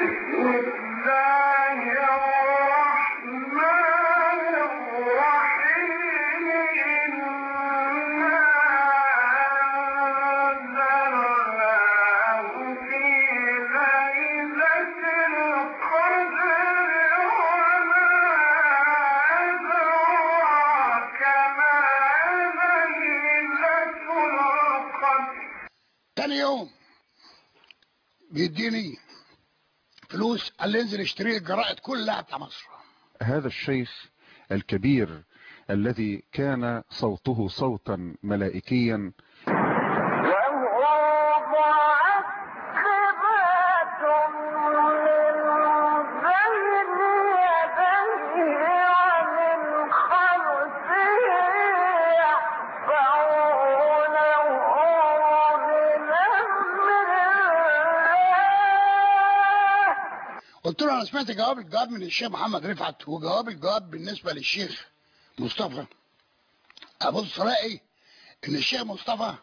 تاني يوم بيديني فلوس قال لي انزل اشتري الجرائد كلها بتاع مصر هذا الشيخ الكبير الذي كان صوته صوتا ملائكيا قلت له انا سمعت جواب الجواب من الشيخ محمد رفعت وجواب الجواب بالنسبه للشيخ مصطفى ابص الاقي ان الشيخ مصطفى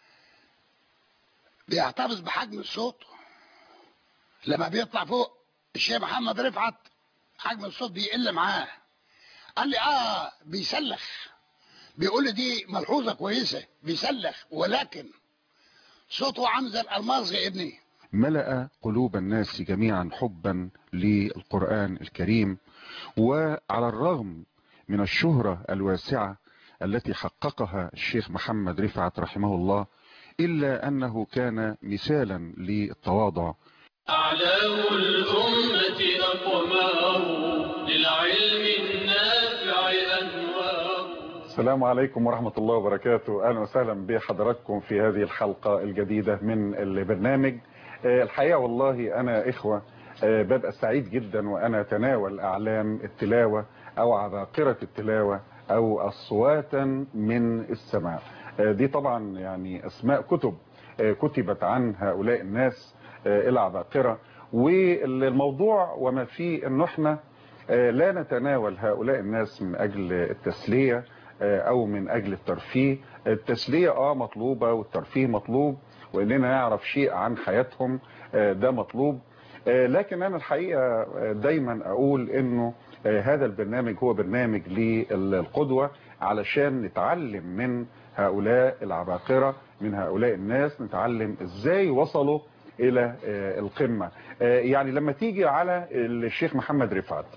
بيحتفظ بحجم الصوت لما بيطلع فوق الشيخ محمد رفعت حجم الصوت بيقل معاه قال لي اه بيسلخ بيقول لي دي ملحوظه كويسه بيسلخ ولكن صوته عامل زي الالماس يا ابني ملأ قلوب الناس جميعا حبا للقرآن الكريم وعلى الرغم من الشهرة الواسعة التي حققها الشيخ محمد رفعت رحمه الله إلا أنه كان مثالا للتواضع أعلام الأمة أقمار للعلم النافع أنوار السلام عليكم ورحمة الله وبركاته أهلا وسهلا بحضراتكم في هذه الحلقة الجديدة من البرنامج آه، الحقيقة والله أنا إخوة آه، ببقى سعيد جدا وأنا أتناول أعلام التلاوة أو عباقرة التلاوة أو أصواتا من السماء آه، دي طبعا يعني أسماء كتب آه، كتبت عن هؤلاء الناس آه، العباقرة والموضوع وما فيه أنه احنا آه، لا نتناول هؤلاء الناس من أجل التسلية آه، أو من أجل الترفيه التسلية آه مطلوبة والترفيه مطلوب وإننا نعرف شيء عن حياتهم آه، ده مطلوب آه، لكن أنا الحقيقة آه، دايما أقول إنه آه، هذا البرنامج هو برنامج للقدوة علشان نتعلم من هؤلاء العباقرة من هؤلاء الناس نتعلم إزاي وصلوا إلى آه، القمة آه، يعني لما تيجي على الشيخ محمد رفعت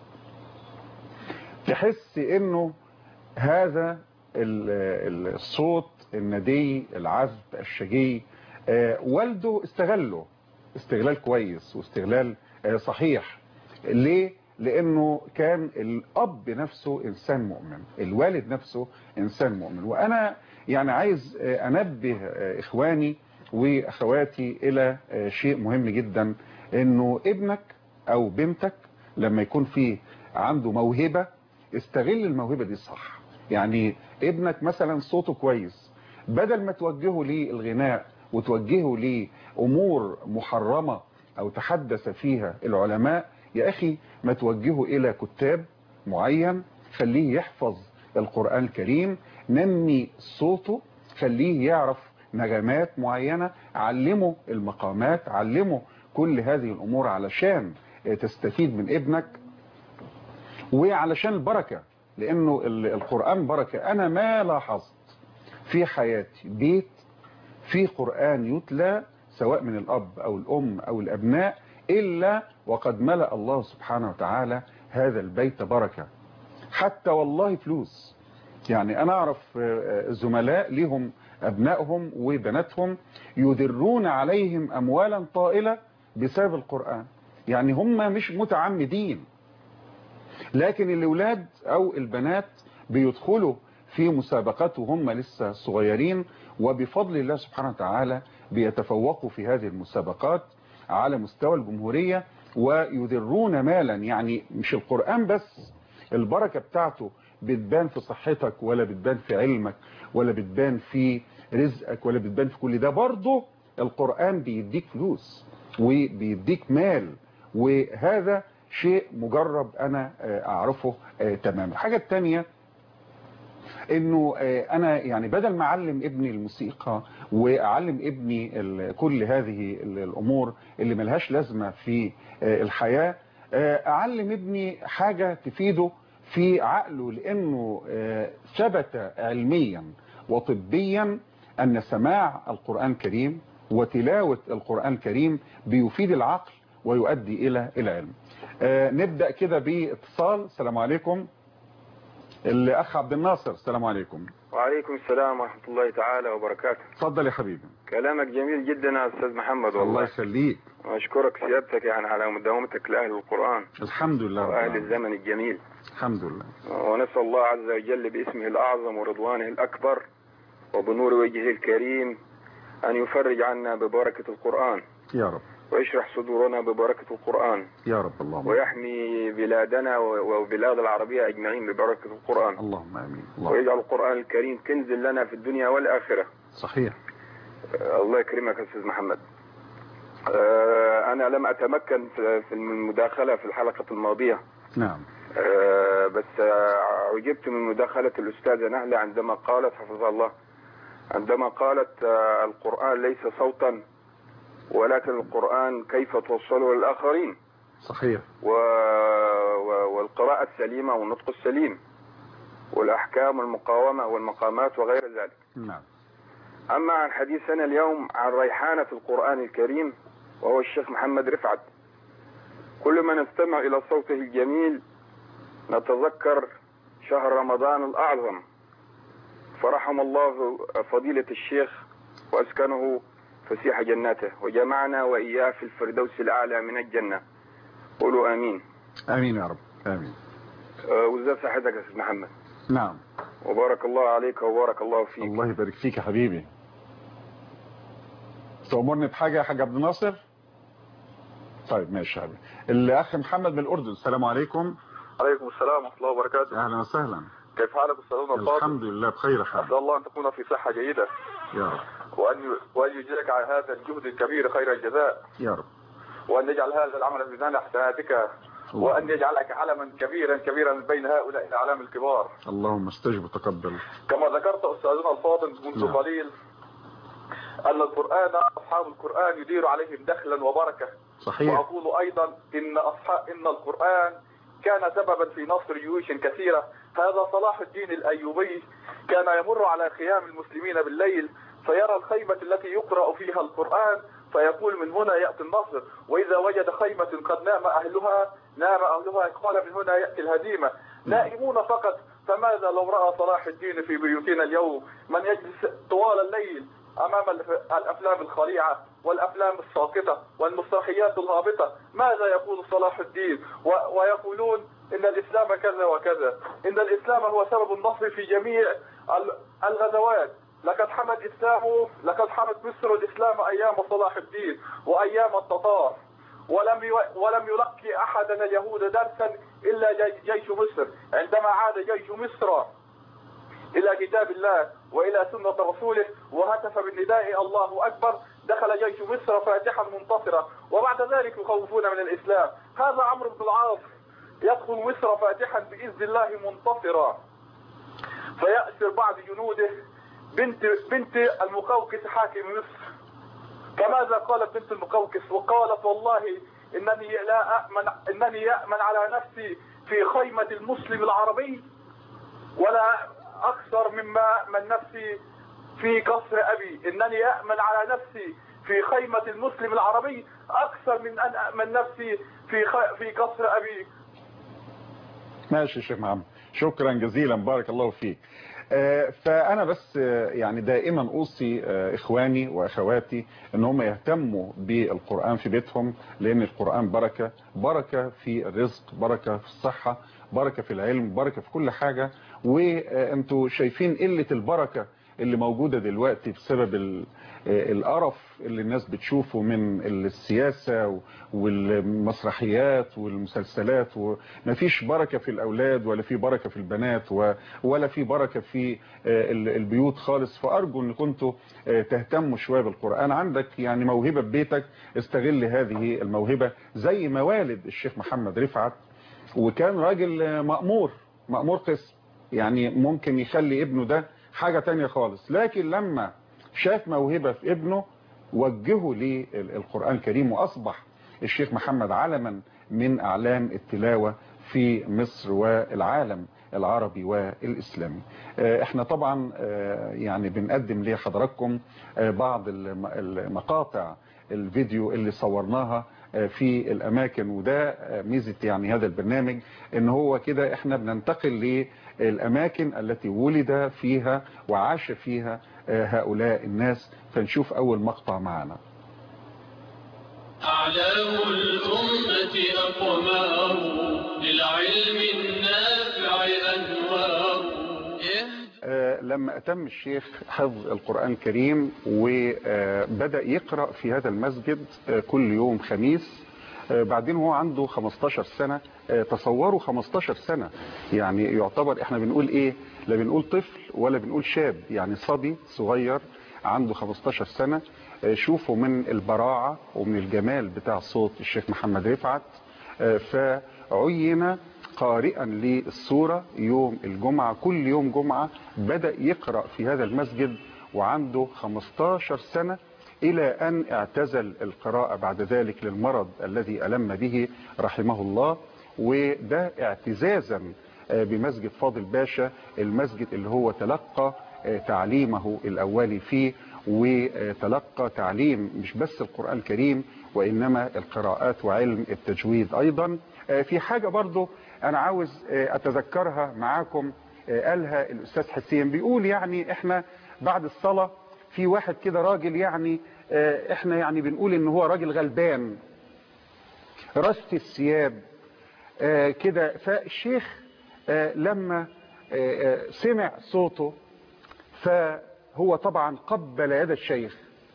تحس إنه هذا ال- ال- الصوت الندي العذب الشجي آه، والده استغله استغلال كويس واستغلال آه، صحيح ليه لانه كان الاب نفسه انسان مؤمن الوالد نفسه انسان مؤمن وانا يعني عايز آه، انبه آه، اخواني واخواتي الى آه، شيء مهم جدا انه ابنك او بنتك لما يكون فيه عنده موهبة استغل الموهبة دي صح يعني ابنك مثلا صوته كويس بدل ما توجهه للغناء وتوجهه لأمور محرمة أو تحدث فيها العلماء يا أخي ما توجهه إلى كتاب معين خليه يحفظ القرآن الكريم نمي صوته خليه يعرف نغمات معينة علمه المقامات علمه كل هذه الأمور علشان تستفيد من ابنك وعلشان البركة لأنه القرآن بركة أنا ما لاحظت في حياتي بيت في قرآن يتلى سواء من الأب أو الأم أو الأبناء إلا وقد ملأ الله سبحانه وتعالى هذا البيت بركة حتى والله فلوس يعني أنا أعرف زملاء لهم أبنائهم وبناتهم يدرون عليهم أموالا طائلة بسبب القرآن يعني هم مش متعمدين لكن الأولاد أو البنات بيدخلوا في مسابقات وهم لسه صغيرين وبفضل الله سبحانه وتعالى بيتفوقوا في هذه المسابقات على مستوى الجمهورية ويدرون مالا يعني مش القرآن بس البركة بتاعته بتبان في صحتك ولا بتبان في علمك ولا بتبان في رزقك ولا بتبان في كل ده برضه القرآن بيديك فلوس وبيديك مال وهذا شيء مجرب أنا أعرفه تماما الحاجة التانية انه آه، انا يعني بدل ما اعلم ابني الموسيقى واعلم ابني ال- كل هذه ال- الامور اللي ملهاش لازمه في آه، الحياه آه، اعلم ابني حاجه تفيده في عقله لانه آه، ثبت علميا وطبيا ان سماع القران الكريم وتلاوه القران الكريم بيفيد العقل ويؤدي الى العلم آه، نبدا كده باتصال السلام عليكم الاخ عبد الناصر السلام عليكم وعليكم السلام ورحمة الله تعالى وبركاته اتفضل يا حبيبي كلامك جميل جدا يا أستاذ محمد الله والله يخليك وأشكرك سيادتك يعني على مداومتك لأهل القرآن الحمد لله رب وأهل العالمين. الزمن الجميل الحمد لله ونسأل الله عز وجل باسمه الأعظم ورضوانه الأكبر وبنور وجهه الكريم أن يفرج عنا ببركة القرآن يا رب ويشرح صدورنا ببركة القرآن يا رب اللهم ويحمي بلادنا و- وبلاد العربية أجمعين ببركة القرآن اللهم امين اللهم ويجعل القرآن الكريم كنز لنا في الدنيا والآخرة صحيح آه، الله يكرمك يا استاذ محمد آه، انا لم اتمكن في في المداخله في الحلقه الماضيه نعم آه، بس آه، عجبت من مداخله الاستاذه نهله عندما قالت حفظها الله عندما قالت آه، القران ليس صوتا ولكن القران كيف توصله للاخرين صحيح و... و... والقراءه السليمه والنطق السليم والاحكام والمقاومه والمقامات وغير ذلك نعم أما عن حديثنا اليوم عن ريحانة القرآن الكريم وهو الشيخ محمد رفعت كل ما نستمع إلى صوته الجميل نتذكر شهر رمضان الأعظم فرحم الله فضيلة الشيخ وأسكنه فسيح جناته وجمعنا وإياه في الفردوس الأعلى من الجنة قولوا آمين امين يا رب امين أه، وازاي صحتك يا أستاذ محمد نعم وبارك الله عليك وبارك الله فيك الله يبارك فيك يا حبيبي تأمرني بحاجة يا حاج عبد الناصر طيب ماشي يا حبيبي الاخ محمد من الاردن السلام عليكم عليكم السلام ورحمة الله وبركاته اهلا وسهلا كيف حالك أستاذنا الفاضل؟ الحمد لله بخير أسأل حال الله أن تكون في صحة جيدة يا رب وأن وأن يجزيك على هذا الجهد الكبير خير الجزاء يا رب وأن يجعل هذا العمل في ميزان حسناتك وأن يجعلك علما كبيرا كبيرا بين هؤلاء الأعلام الكبار اللهم استجب وتقبل كما ذكرت أستاذنا الفاضل منذ نعم. قليل أن القرآن أصحاب القرآن يدير عليهم دخلا وبركة صحيح وأقول أيضا إن أصحاب إن القرآن كان سببا في نصر جيوش كثيرة هذا صلاح الدين الأيوبي كان يمر على خيام المسلمين بالليل فيرى الخيمة التي يقرأ فيها القرآن فيقول من هنا يأتي النصر وإذا وجد خيمة قد نام أهلها نام أهلها قال من هنا يأتي الهزيمة نائمون فقط فماذا لو رأى صلاح الدين في بيوتنا اليوم من يجلس طوال الليل أمام الف- الأفلام الخليعة والأفلام الساقطة والمسرحيات الهابطة ماذا يقول صلاح الدين و- ويقولون إن الإسلام كذا وكذا إن الإسلام هو سبب النصر في جميع ال- الغزوات لقد حمت إسلام لقد حمت مصر الإسلام أيام صلاح الدين وأيام التتار ولم يو- ولم يلقي أحدنا اليهود درسا إلا جي- جيش مصر عندما عاد جيش مصر إلى كتاب الله وإلى سنة رسوله وهتف بالنداء الله أكبر دخل جيش مصر فاتحا منتصرا وبعد ذلك يخوفون من الإسلام هذا عمرو بن العاص يدخل مصر فاتحا بإذن الله منتصرا فيأسر بعض جنوده بنت بنت المقوقس حاكم مصر كماذا قالت بنت المقوقس وقالت والله إنني لا أأمن إنني يأمن على نفسي في خيمة المسلم العربي ولا أكثر مما من نفسي في قصر أبي إنني أأمن على نفسي في خيمة المسلم العربي أكثر من أن أأمن نفسي في خ... في قصر أبي ماشي يا شيخ محمد شكرا جزيلا بارك الله فيك آه، فأنا بس آه، يعني دائما أوصي آه، إخواني وأخواتي أن هم يهتموا بالقرآن في بيتهم لأن القرآن بركة بركة في الرزق بركة في الصحة بركة في العلم بركة في كل حاجة وأنتوا شايفين قلة البركة اللي موجودة دلوقتي بسبب ال- آه، القرف اللي الناس بتشوفه من السياسة والمسرحيات والمسلسلات ومفيش بركة في الأولاد ولا في بركة في البنات و- ولا في بركة في آه، ال- البيوت خالص فأرجو أن كنتوا آه، تهتموا شوية بالقرآن عندك يعني موهبة في بيتك استغل هذه الموهبة زي ما والد الشيخ محمد رفعت وكان راجل آه، مأمور مأمور قسم يعني ممكن يخلي ابنه ده حاجة تانية خالص لكن لما شاف موهبة في ابنه وجهه للقرآن الكريم وأصبح الشيخ محمد علما من أعلام التلاوة في مصر والعالم العربي والإسلامي احنا طبعا يعني بنقدم لحضراتكم بعض المقاطع الفيديو اللي صورناها في الاماكن وده ميزة يعني هذا البرنامج ان هو كده احنا بننتقل للاماكن التي ولد فيها وعاش فيها هؤلاء الناس فنشوف اول مقطع معنا أعلام الأمة أقمار للعلم النافع أنوار لما أتم الشيخ حفظ القرآن الكريم وبدأ يقرأ في هذا المسجد كل يوم خميس بعدين هو عنده 15 سنة تصوروا 15 سنة يعني يعتبر احنا بنقول ايه لا بنقول طفل ولا بنقول شاب يعني صبي صغير عنده 15 سنة شوفوا من البراعة ومن الجمال بتاع صوت الشيخ محمد رفعت فعين قارئا للسورة يوم الجمعة كل يوم جمعة بدأ يقرأ في هذا المسجد وعنده 15 سنة إلى أن اعتزل القراءة بعد ذلك للمرض الذي ألم به رحمه الله وده اعتزازا بمسجد فاضل باشا المسجد اللي هو تلقى تعليمه الأولي فيه وتلقى تعليم مش بس القرآن الكريم وإنما القراءات وعلم التجويد أيضا في حاجة برضو أنا عاوز أتذكرها معاكم قالها الأستاذ حسين بيقول يعني إحنا بعد الصلاة في واحد كده راجل يعني إحنا يعني بنقول إن هو راجل غلبان رست الثياب كده فالشيخ لما سمع صوته فهو طبعا قبل يد الشيخ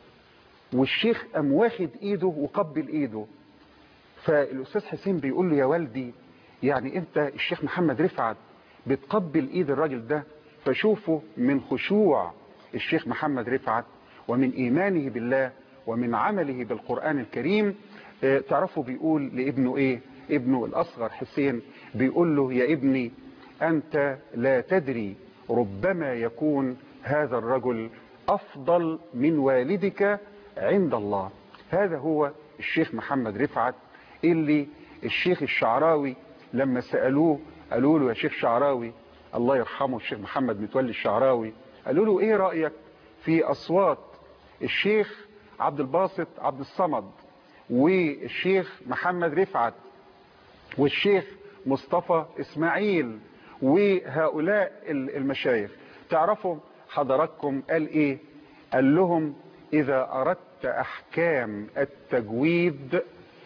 والشيخ قام واخد ايده وقبل ايده فالاستاذ حسين بيقول له يا والدي يعني انت الشيخ محمد رفعت بتقبل ايد الراجل ده فشوفوا من خشوع الشيخ محمد رفعت ومن ايمانه بالله ومن عمله بالقرآن الكريم اه تعرفوا بيقول لابنه ايه ابنه الاصغر حسين بيقول له يا ابني انت لا تدري ربما يكون هذا الرجل افضل من والدك عند الله هذا هو الشيخ محمد رفعت اللي الشيخ الشعراوي لما سألوه قالوا له يا شيخ شعراوي الله يرحمه الشيخ محمد متولي الشعراوي قالوا له ايه رأيك في اصوات الشيخ عبد الباسط عبد الصمد والشيخ محمد رفعت والشيخ مصطفى اسماعيل وهؤلاء المشايخ تعرفوا حضراتكم قال ايه قال لهم اذا اردت احكام التجويد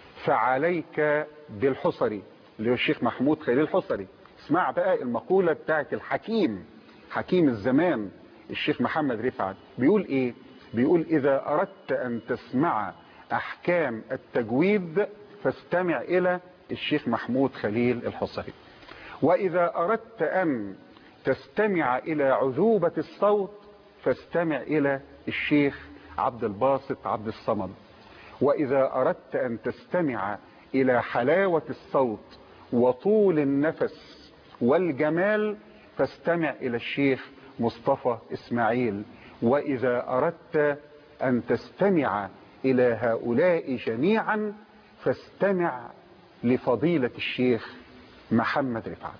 فعليك بالحصري اللي هو الشيخ محمود خليل الحصري اسمع بقى المقولة بتاعت الحكيم حكيم الزمان الشيخ محمد رفعت بيقول ايه بيقول اذا اردت ان تسمع احكام التجويد فاستمع الى الشيخ محمود خليل الحصري واذا اردت ان تستمع الى عذوبة الصوت فاستمع الى الشيخ عبد الباسط عبد الصمد واذا اردت ان تستمع الى حلاوة الصوت وطول النفس والجمال فاستمع الى الشيخ مصطفى اسماعيل واذا اردت ان تستمع الى هؤلاء جميعا فاستمع لفضيلة الشيخ محمد رفعت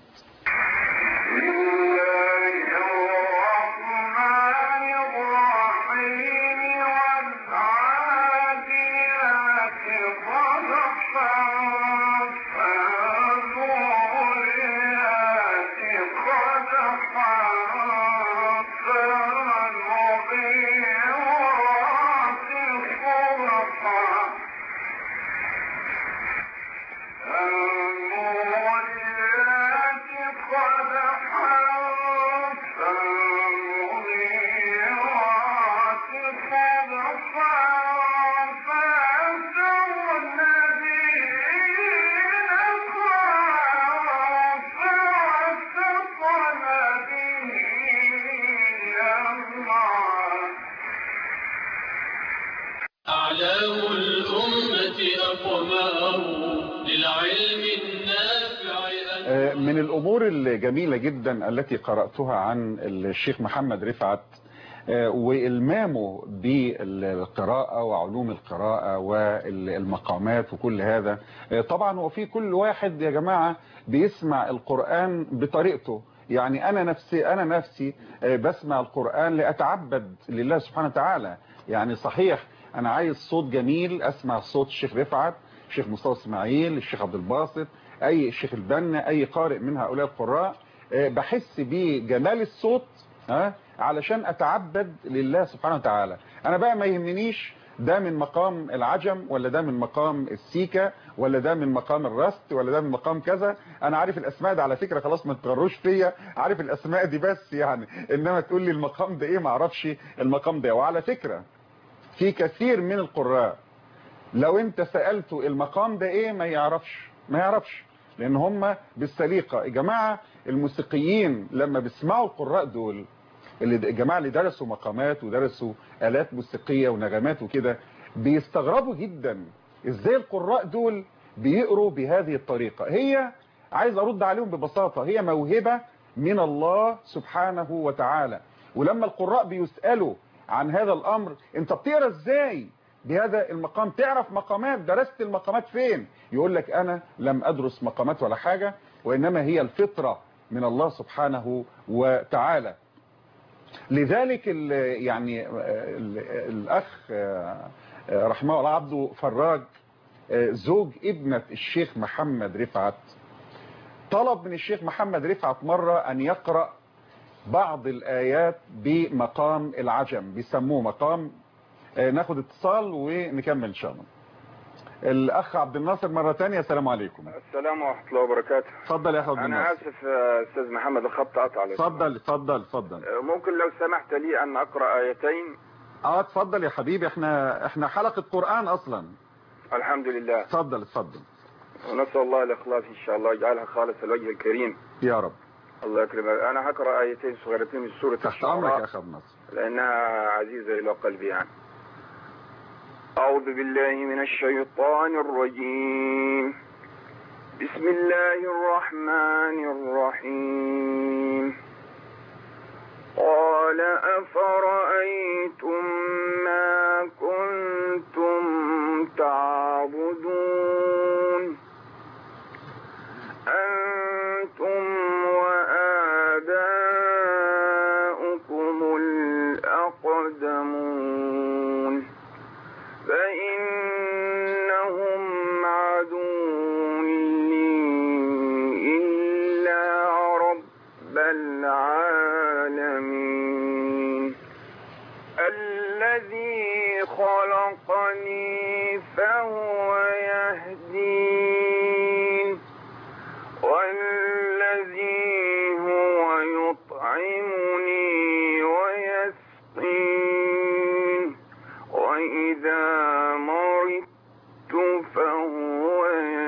قد من الأمور الجميلة جدا التي قرأتها عن الشيخ محمد رفعت آه، وإلمامه بالقراءة وعلوم القراءة والمقامات وكل هذا آه، طبعا هو في كل واحد يا جماعة بيسمع القرآن بطريقته يعني أنا نفسي أنا نفسي آه، بسمع القرآن لأتعبد لله سبحانه وتعالى يعني صحيح أنا عايز صوت جميل أسمع صوت الشيخ رفعت الشيخ مصطفى اسماعيل الشيخ عبد الباسط اي الشيخ البنا اي قارئ من هؤلاء القراء آه، بحس بجمال الصوت ها علشان اتعبد لله سبحانه وتعالى انا بقى ما يهمنيش ده من مقام العجم ولا ده من مقام السيكا ولا ده من مقام الرست ولا ده من مقام كذا انا عارف الاسماء دي على فكره خلاص ما تغروش فيا عارف الاسماء دي بس يعني انما تقول لي المقام ده ايه ما اعرفش المقام ده وعلى فكره في كثير من القراء لو انت سألته المقام ده ايه ما يعرفش ما يعرفش لان هم بالسليقة يا جماعة الموسيقيين لما بيسمعوا القراء دول اللي الجماعة اللي درسوا مقامات ودرسوا آلات موسيقية ونغمات وكده بيستغربوا جدا ازاي القراء دول بيقروا بهذه الطريقة هي عايز ارد عليهم ببساطة هي موهبة من الله سبحانه وتعالى ولما القراء بيسألوا عن هذا الامر انت بتقرا ازاي بهذا المقام تعرف مقامات درست المقامات فين يقول لك انا لم ادرس مقامات ولا حاجة وانما هي الفطرة من الله سبحانه وتعالى لذلك ال يعني ال الاخ رحمه الله عبده فراج زوج ابنة الشيخ محمد رفعت طلب من الشيخ محمد رفعت مرة ان يقرأ بعض الايات بمقام العجم بيسموه مقام ناخد اتصال ونكمل ان شاء الله الاخ عبد الناصر مرة تانية السلام عليكم السلام ورحمة الله وبركاته اتفضل يا اخ عبد أنا الناصر آسف آه، أستاذ محمد الخط قطع عليك اتفضل اتفضل اتفضل آه، ممكن لو سمحت لي أن أقرأ آيتين اه اتفضل يا حبيبي احنا احنا حلقة قرآن اصلا الحمد لله اتفضل اتفضل ونسأل الله الإخلاص إن شاء الله يجعلها خالص الوجه الكريم يا رب الله يكرمك أنا هقرأ آيتين صغيرتين من سورة تحت امرك يا الشعراء اخ عبد الناصر لأنها عزيزة إلى قلبي يعني أعوذ بالله من الشيطان الرجيم بسم الله الرحمن الرحيم قال أفرأيتم ما كنتم تعبدون أنتم وآباؤكم الأقدمون فإنهم عدو لي إلا رب العالمين الذي خلقني فهو يهدين والذي هو يطعمني ويسقين وإذا مرضت فهو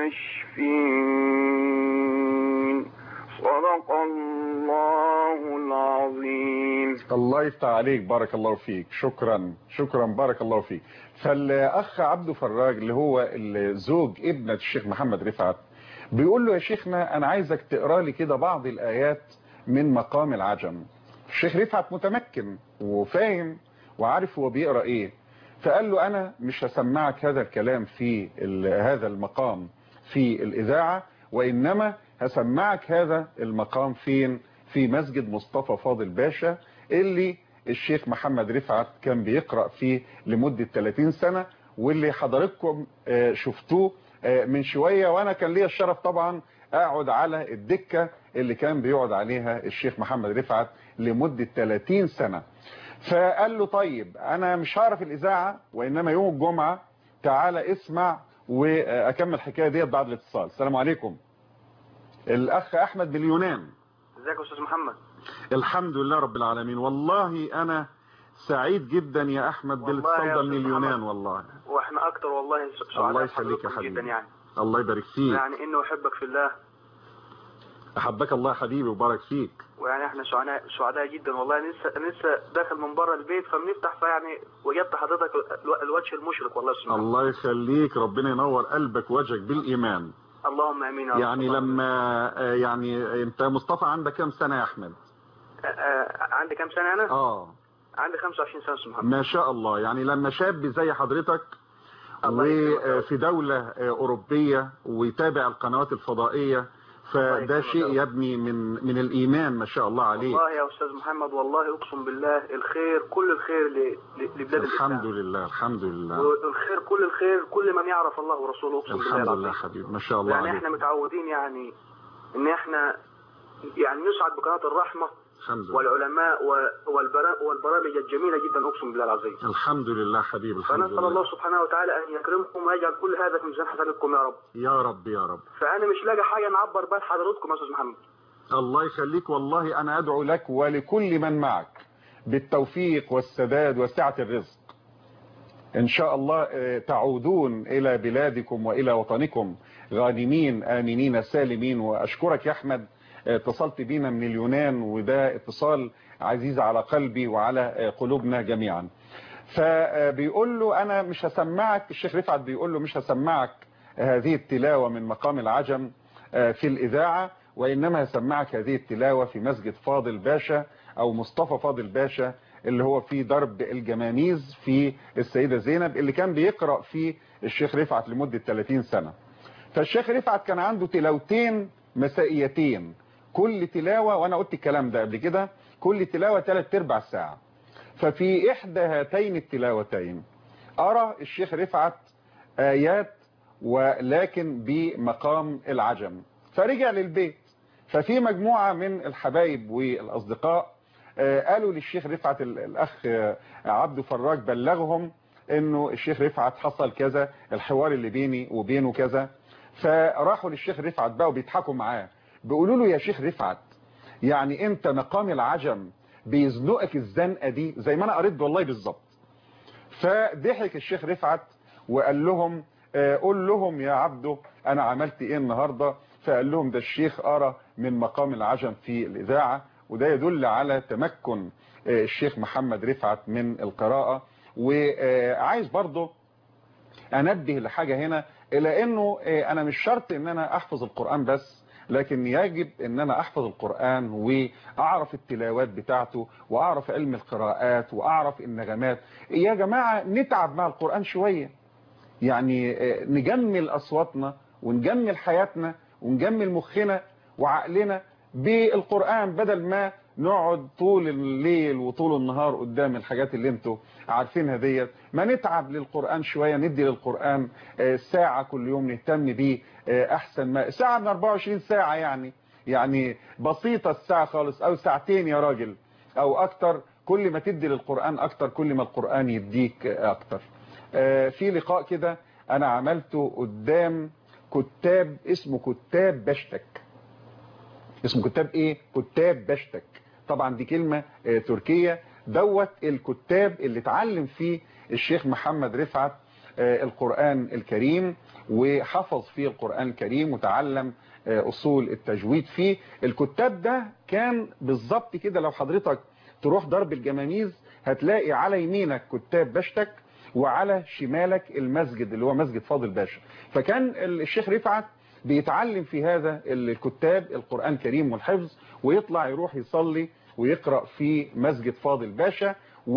يشفين صدق الله العظيم الله يفتح عليك بارك الله فيك شكرا شكرا بارك الله فيك فالاخ عبده فراج اللي هو الزوج ابنة الشيخ محمد رفعت بيقول له يا شيخنا انا عايزك تقرا لي كده بعض الايات من مقام العجم الشيخ رفعت متمكن وفاهم وعارف هو بيقرا ايه فقال له انا مش هسمعك هذا الكلام في ال- هذا المقام في الاذاعه وانما هسمعك هذا المقام فين في مسجد مصطفى فاضل باشا اللي الشيخ محمد رفعت كان بيقرأ فيه لمدة 30 سنة واللي حضراتكم آه، شفتوه آه، من شوية وانا كان ليا الشرف طبعا اقعد على الدكة اللي كان بيقعد عليها الشيخ محمد رفعت لمدة 30 سنة فقال له طيب انا مش هعرف الاذاعة وانما يوم الجمعة تعالى اسمع واكمل الحكاية ديت بعد الاتصال السلام عليكم الاخ احمد من اليونان ازيك يا استاذ محمد الحمد لله رب العالمين والله انا سعيد جدا يا احمد والله بالاتصال يا ده من أستاذ اليونان محمد. والله واحنا اكتر والله سعداء الله يخليك يا بحضرتك حبيبي. جدا يعني الله يبارك فيك يعني انه احبك في الله احبك الله يا حبيبي وبارك فيك ويعني احنا سعداء سعداء جدا والله أنا لسه أنا لسه داخل من بره البيت فبنفتح فيعني وجدت حضرتك الو- الوجه المشرق والله يا استاذ محمد الله يخليك ربنا ينور قلبك ووجهك بالايمان اللهم امين يا رب. يعني لما آه، يعني انت مصطفى عندك كام سنة يا احمد آه، آه، عندي كام سنه انا اه عندي 25 سنه استاذ محمد ما شاء الله يعني لما شاب زي حضرتك الله يكرمك يا رب. وفي دولة آه، أوروبية ويتابع القنوات الفضائية فده يكرمك يا شيء رب. يبني من من الإيمان ما شاء الله عليه والله يا استاذ محمد والله اقسم بالله الخير كل الخير ل- ل- لبلاد الحمد الإسلام. لله الحمد لله والخير كل الخير كل من يعرف الله ورسوله اقسم بالله الحمد العظيم. لله حبيبي ما شاء الله يعني عليك احنا متعودين يعني ان احنا يعني نسعد بقناه الرحمه الحمد لله والعلماء و- والبرا- والبرامج الجميله جدا اقسم بالله العظيم الحمد لله حبيبي الحمد فنسال لله الله سبحانه وتعالى ان يكرمكم ويجعل كل هذا في ميزان حسناتكم يا رب يا رب يا رب فانا مش لاقي حاجه نعبر بها لحضراتكم يا استاذ محمد الله يخليك والله أنا أدعو لك ولكل من معك بالتوفيق والسداد وسعة الرزق إن شاء الله آه، تعودون إلى بلادكم وإلى وطنكم غانمين آمنين سالمين وأشكرك يا أحمد آه، اتصلت بينا من اليونان وده اتصال عزيز على قلبي وعلى آه، قلوبنا جميعا فبيقول له أنا مش هسمعك الشيخ رفعت بيقول له مش هسمعك هذه التلاوة من مقام العجم آه، في الإذاعة وإنما هسمعك هذه التلاوة في مسجد فاضل باشا أو مصطفى فاضل باشا اللي هو في درب الجماميز في السيدة زينب اللي كان بيقرأ فيه الشيخ رفعت لمدة 30 سنة فالشيخ رفعت كان عنده تلاوتين مسائيتين كل تلاوة وأنا قلت الكلام ده قبل كده كل تلاوة ثلاث ارباع ساعة ففي إحدى هاتين التلاوتين أرى الشيخ رفعت آيات ولكن بمقام العجم فرجع للبيت ففي مجموعة من الحبايب والأصدقاء آه، قالوا للشيخ رفعت ال- الأخ آه، عبده فراج بلغهم انه الشيخ رفعت حصل كذا الحوار اللي بيني وبينه كذا فراحوا للشيخ رفعت بقى وبيضحكوا معاه بيقولوا له يا شيخ رفعت يعني انت مقام العجم بيزنقك الزنقه دي زي ما انا قريت والله بالظبط فضحك الشيخ رفعت وقال لهم آه، قول لهم يا عبده انا عملت ايه النهارده فقال لهم ده الشيخ قرا من مقام العجم في الاذاعه وده يدل على تمكن آه، الشيخ محمد رفعت من القراءه وعايز برضه انبه لحاجه هنا الى انه آه، انا مش شرط ان انا احفظ القران بس لكن يجب ان انا احفظ القرآن واعرف التلاوات بتاعته واعرف علم القراءات واعرف النغمات يا جماعة نتعب مع القرآن شوية يعني آه، نجمل اصواتنا ونجمل حياتنا ونجمل مخنا وعقلنا بالقرآن بدل ما نقعد طول الليل وطول النهار قدام الحاجات اللي انتوا عارفينها ديت ما نتعب للقرآن شوية ندي للقرآن آه، ساعة كل يوم نهتم بيه آه، احسن ما ساعة من 24 ساعة يعني يعني بسيطة الساعة خالص او ساعتين يا راجل او اكتر كل ما تدي للقرآن اكتر كل ما القرآن يديك آه، اكتر آه، في لقاء كده انا عملته قدام كتاب اسمه كتاب بشتك اسمه كتاب ايه كتاب بشتك طبعا دي كلمة آه، تركية دوت الكتاب اللي اتعلم فيه الشيخ محمد رفعت آه، القرآن الكريم وحفظ فيه القرآن الكريم وتعلم آه، أصول التجويد فيه الكتاب ده كان بالظبط كده لو حضرتك تروح درب الجماميز هتلاقي على يمينك كتاب بشتك وعلى شمالك المسجد اللي هو مسجد فاضل باشا فكان الشيخ رفعت بيتعلم في هذا الكتاب القرآن الكريم والحفظ ويطلع يروح يصلي ويقرأ في مسجد فاضل باشا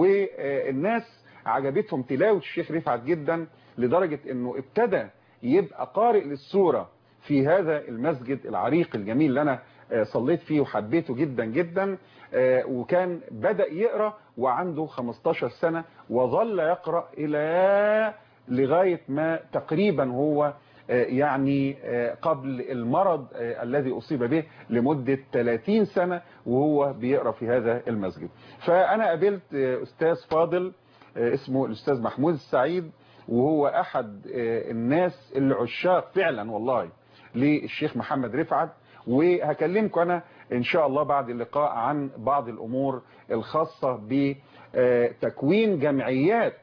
والناس عجبتهم تلاوة الشيخ رفعت جدا لدرجة انه ابتدى يبقى قارئ للسورة في هذا المسجد العريق الجميل اللي انا آه، صليت فيه وحبيته جدا جدا آه، وكان بدأ يقرأ وعنده 15 سنة وظل يقرأ الى لغاية ما تقريبا هو آه، يعني آه، قبل المرض آه، الذي أصيب به لمدة 30 سنة وهو بيقرأ في هذا المسجد فأنا قابلت آه، أستاذ فاضل آه، اسمه الأستاذ محمود السعيد وهو أحد آه، الناس اللي عشاق فعلا والله للشيخ محمد رفعت وهكلمكم أنا إن شاء الله بعد اللقاء عن بعض الأمور الخاصة بتكوين جمعيات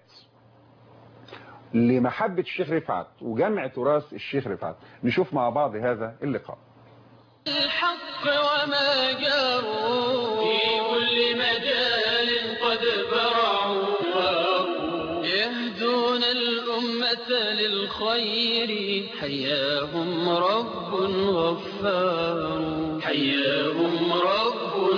لمحبة الشيخ رفعت وجمع تراث الشيخ رفعت نشوف مع بعض هذا اللقاء الحق وما جاروا في كل مجال قد برعوا يهدون الأمة للخير الخير حياهم رب غفار حياهم رب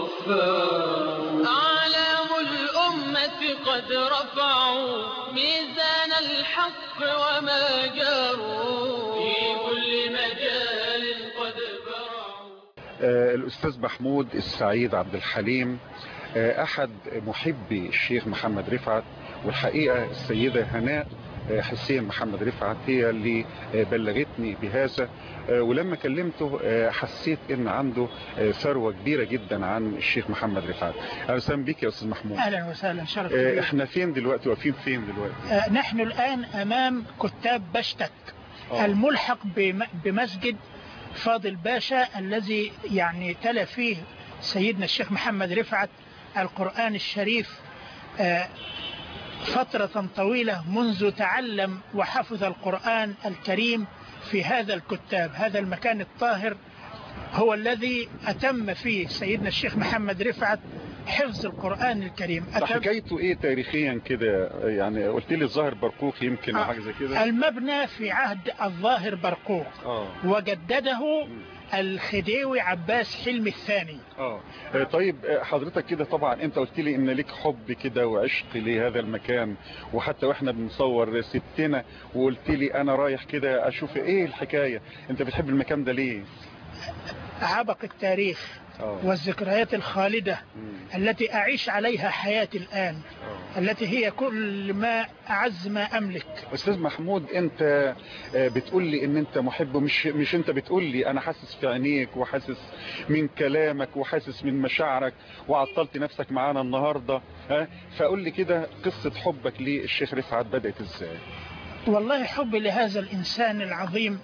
غفار أعلام الأمة قد رفعوا ميزان الحق وما جاروا في كل مجال قد برعوا آه، الأستاذ محمود السعيد عبد الحليم آه، أحد محبي الشيخ محمد رفعت والحقيقة السيدة هناء آه، حسين محمد رفعت هي اللي آه، بلغتني بهذا آه، ولما كلمته آه، حسيت ان عنده آه، ثروة كبيرة جدا عن الشيخ محمد رفعت اهلا وسهلا بك يا استاذ محمود اهلا وسهلا شرف آه، كبير. احنا فين دلوقتي واقفين فين دلوقتي آه، نحن الان امام كتاب بشتك آه. الملحق بم- بمسجد فاضل باشا الذي يعني تلا فيه سيدنا الشيخ محمد رفعت القرآن الشريف آه، فترة طويلة منذ تعلم وحفظ القرآن الكريم في هذا الكتاب هذا المكان الطاهر هو الذي أتم فيه سيدنا الشيخ محمد رفعت حفظ القرآن الكريم ده أتم حكايته ايه تاريخيا كده يعني قلت لي الظاهر برقوق يمكن او آه. حاجه زي كده المبنى في عهد الظاهر برقوق اه وجدده الخديوي عباس حلمي الثاني اه آه، طيب آه، حضرتك كده طبعا انت قلت لي ان ليك حب كده وعشق لهذا المكان وحتى واحنا بنصور ستنا وقلت لي انا رايح كده اشوف ايه الحكايه انت بتحب المكان ده ليه عبق التاريخ اه والذكريات الخالدة مم. التي أعيش عليها حياتي الآن آه. التي هي كل ما أعز ما أملك استاذ محمود انت آه، بتقول لي ان انت محب مش مش انت بتقول لي انا حاسس في عينيك وحاسس من كلامك وحاسس من مشاعرك وعطلت نفسك معانا النهارده ها فقول لي كده قصه حبك للشيخ رفعت بدات ازاي والله حبي لهذا الإنسان العظيم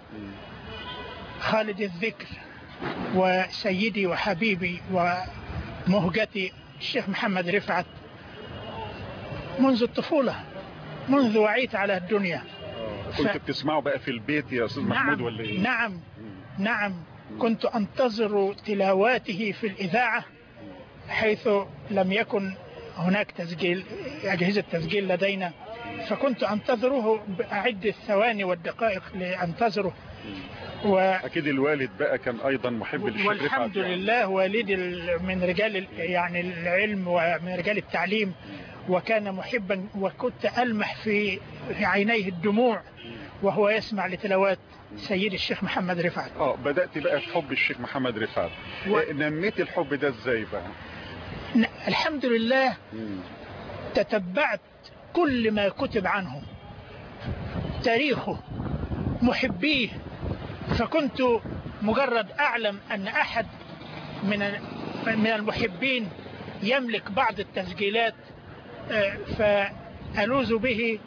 خالد الذكر وسيدي وحبيبي ومهجتي الشيخ محمد رفعت منذ الطفولة منذ وعيت على الدنيا كنت ف- بتسمعه بقى في البيت يا استاذ محمود نعم ولا ايه نعم مم. نعم كنت أنتظر تلاواته في الإذاعة حيث لم يكن هناك تسجيل أجهزة تسجيل لدينا فكنت أنتظره بأعد الثواني والدقائق لأنتظره و اكيد الوالد بقى كان ايضا محب للشيخ رفعت والحمد يعني. لله والدي ال- من رجال ال- يعني العلم ومن رجال التعليم وكان محبا وكنت ألمح في في عينيه الدموع وهو يسمع لتلاوات سيد الشيخ محمد رفعت اه بدات بقى في حب الشيخ محمد رفعت و- آه، نميت الحب ده ازاي بقى ن- الحمد لله مم. تتبعت كل ما كتب عنه تاريخه محبيه فكنت مجرد أعلم أن أحد من من المحبين يملك بعض التسجيلات آه، فألوذ به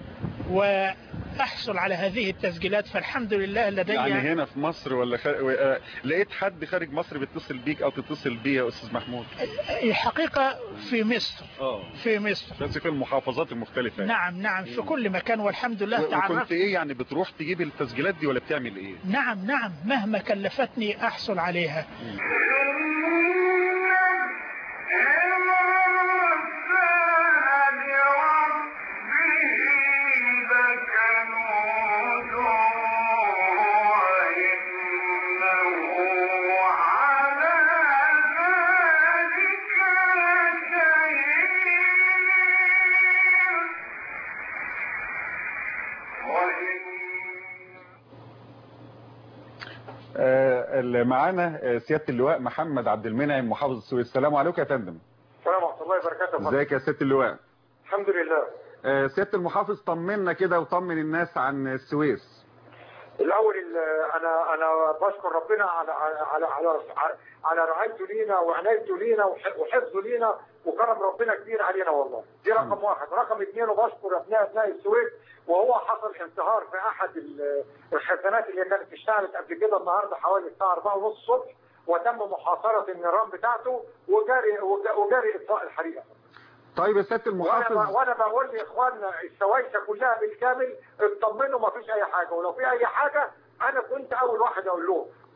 وأحصل على هذه التسجيلات فالحمد لله لدي يعني هنا في مصر ولا خ... آه، لقيت حد خارج مصر بيتصل بيك او تتصل بيه يا استاذ محمود الحقيقة في مصر اه في مصر بس في المحافظات المختلفة يعني. نعم نعم في كل مكان والحمد لله و- وكنت تعرفت ايه يعني بتروح تجيب التسجيلات دي ولا بتعمل ايه نعم نعم مهما كلفتني أحصل عليها آه، اللي معانا آه، سيادة اللواء محمد عبد المنعم محافظ السويس السلام عليكم يا فندم السلام ورحمه الله وبركاته ازيك يا سيادة اللواء الحمد لله آه، سيادة المحافظ طمنا كده وطمن الناس عن السويس الاول ال- انا انا بشكر ربنا على على على على, على رعايته لينا وعنايته لينا وح- وحفظه لينا وكرم ربنا كبير علينا والله دي رقم واحد رقم اثنين وبشكر ابناء ابناء السويس وهو حصل انتهار في احد ال- الخزانات اللي كانت اشتغلت قبل كده النهارده حوالي الساعه 4 ونص الصبح وتم محاصره النيران بتاعته وجاري وج- وجاري اطفاء الحريقه طيب يا سيادة وانا ب- المحافظ وانا بقول لاخواننا السوايسه كلها بالكامل اطمنوا ما فيش اي حاجه ولو في اي حاجه انا كنت اول واحد اقول لهم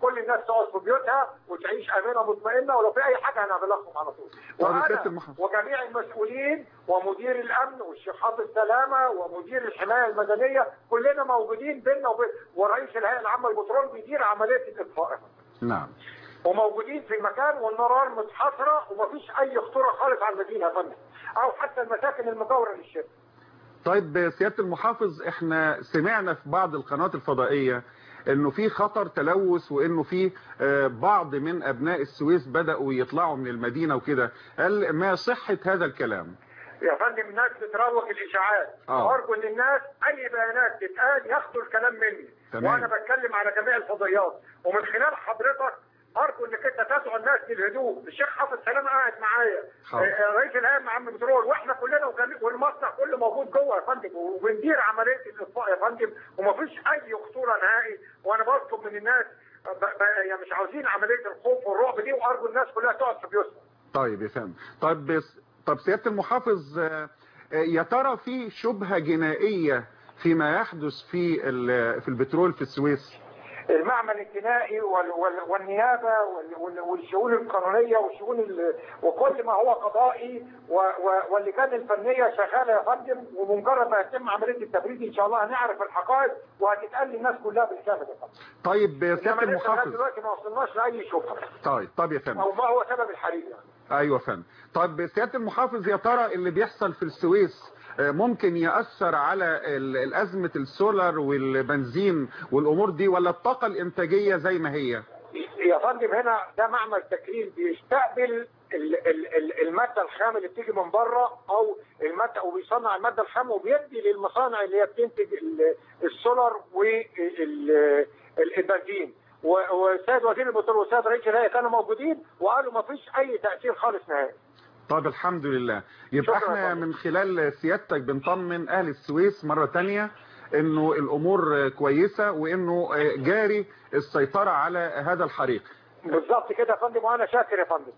كل الناس تقعد في بيوتها وتعيش امنه مطمئنه ولو في اي حاجه هنبلغكم على طول طب يا سيادة وانا المحافظ. وجميع المسؤولين ومدير الامن والشيخ حافظ سلامه ومدير الحمايه المدنيه كلنا موجودين بيننا وبين ورئيس الهيئه العامه للبترول بيدير عمليه الاطفاء نعم وموجودين في المكان والنار متحاصره ومفيش اي خطوره خالص على المدينه يا فندم او حتى المساكن المجاوره للشركه طيب سيادة المحافظ احنا سمعنا في بعض القنوات الفضائية انه في خطر تلوث وانه في آه، بعض من ابناء السويس بدأوا يطلعوا من المدينة وكده هل ما صحة هذا الكلام يا فندم الناس بتروج الاشاعات آه. وارجو ان الناس اي بيانات تتقال ياخدوا الكلام مني تمام. وانا بتكلم على جميع الفضائيات ومن خلال حضرتك ارجو انك انت تدعو الناس للهدوء الشيخ حافظ سلام قاعد معايا حاضر. آه، رئيس الهيئه مع عم بترول واحنا كلنا وجميع والمصنع كله موجود جوه يا فندم وبندير عمليه الاطفاء يا فندم ومفيش اي خطوره نهائي وانا بطلب من الناس ب- ب- يعني مش عاوزين عمليه الخوف والرعب دي وارجو الناس كلها تقعد في بيوتها طيب يا فندم طيب بس طب سيادة المحافظ آه، آه، يا ترى في شبهة جنائية فيما يحدث في ال- في البترول في السويس المعمل الجنائي وال وال والنيابه وال وال والشؤون القانونيه والشؤون ال- وكل ما هو قضائي و و واللجان الفنيه شغاله يا فندم وبمجرد ما يتم عمليه التبريد ان شاء الله هنعرف الحقائق وهتتقال للناس كلها بالكامل يا فندم. طيب انما سيادة لسه لغايه المحافظ دلوقتي ما وصلناش لاي شبهه طيب طب يا فندم او ما هو سبب الحريق يعني. ايوه فندم طب سياده المحافظ يا ترى اللي بيحصل في السويس آه، ممكن ياثر على ال- الازمه السولار والبنزين والامور دي ولا الطاقه الانتاجيه زي ما هي يا فندم هنا ده معمل تكريم بيستقبل ال- ال- ال- الماده الخام اللي بتيجي من بره او الماده وبيصنع الماده الخام وبيدي للمصانع اللي هي بتنتج ال- السولار والبنزين والسيد وزير البترول والسيد رئيس الهيئه كانوا موجودين وقالوا ما فيش اي تاثير خالص نهائي طب الحمد لله يبقى شكرا يا احنا فندم. من خلال سيادتك بنطمن اهل السويس مره تانية انه الامور آه، كويسه وانه آه، جاري السيطره على هذا الحريق بالظبط كده يا فندم وانا شاكر يا فندم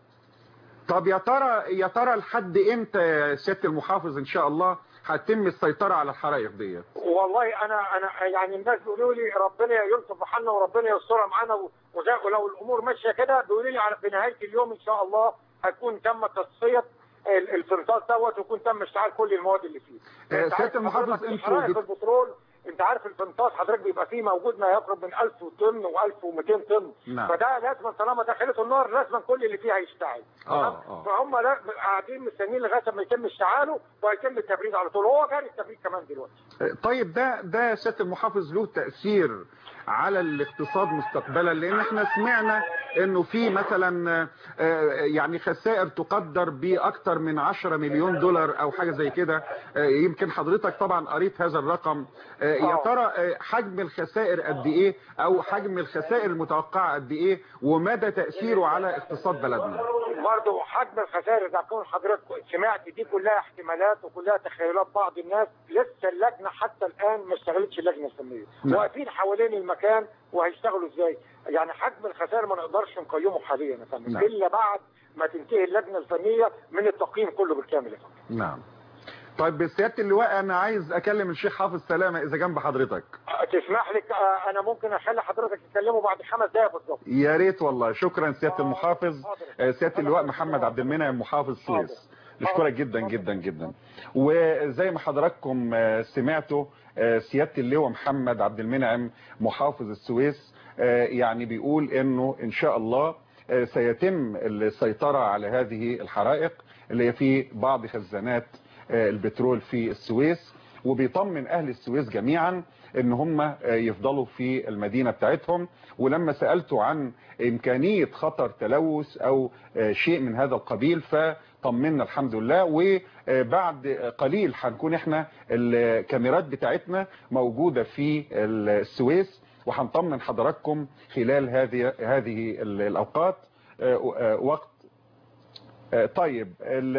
طب يا ترى يا ترى لحد امتى يا سياده المحافظ ان شاء الله هتتم السيطره على الحرائق ديت والله انا انا يعني الناس بيقولوا لي ربنا يلطف بحالنا وربنا يسترها معانا و- وزي ولو الامور ماشيه كده بيقولوا لي على في نهايه اليوم ان شاء الله هيكون تم تصفيه ال- الفلتات دوت ويكون تم اشتعال كل المواد اللي فيه. آه، أنت سيادة عارف المحافظ، حضرتك أنتوا الحرائق بت- في البترول انت عارف الفنطاس حضرتك بيبقى فيه موجود ما يقرب من 1000 طن و1200 طن نعم. فده لازم طالما دخلته النار لازم كل اللي فيها يشتعل آه، تمام؟ آه. فهم لا- قاعدين مستنيين لغايه ما يتم اشتعاله ويتم التبريد على طول هو جاري التبريد كمان دلوقتي طيب ده ده يا سياده المحافظ له تاثير على الاقتصاد مستقبلا لان احنا سمعنا انه في مثلا آه، يعني خسائر تقدر باكثر من 10 مليون دولار او حاجه زي كده آه، يمكن حضرتك طبعا قريت هذا الرقم آه، يا آه. ترى آه، حجم الخسائر قد ايه او حجم الخسائر المتوقعه قد ايه ومدى تاثيره على اقتصاد بلدنا برضه حجم الخسائر اذا كون حضرتك سمعت دي كلها احتمالات وكلها تخيلات بعض الناس لسه اللجنه حتى الان ما اشتغلتش اللجنه الفنيه نعم. واقفين حوالين المكان وهيشتغلوا ازاي يعني حجم الخسائر ما نقدرش نقيمه حاليا يا فندم نعم. الا بعد ما تنتهي اللجنه الفنيه من التقييم كله بالكامل يا فندم نعم طيب سياده اللواء انا عايز اكلم الشيخ حافظ سلامه اذا جنب حضرتك أه، تسمح لي أه، انا ممكن اخلي حضرتك تتكلموا بعد خمس دقائق بالظبط يا ريت والله شكرا سياده آه، المحافظ حاضر. آه، سياده اللواء محمد عبد المنعم محافظ السويس نشكرك جدا جدا جدا وزي ما حضراتكم آه، سمعتوا آه، سياده اللواء محمد عبد المنعم محافظ السويس آه، يعني بيقول انه ان شاء الله آه، سيتم السيطره على هذه الحرائق اللي هي في بعض خزانات آه، البترول في السويس وبيطمن اهل السويس جميعا ان هم يفضلوا في المدينه بتاعتهم ولما سالته عن امكانيه خطر تلوث او شيء من هذا القبيل فطمنا الحمد لله وبعد قليل هنكون احنا الكاميرات بتاعتنا موجوده في السويس وهنطمن حضراتكم خلال هذه هذه الاوقات وقت طيب ال-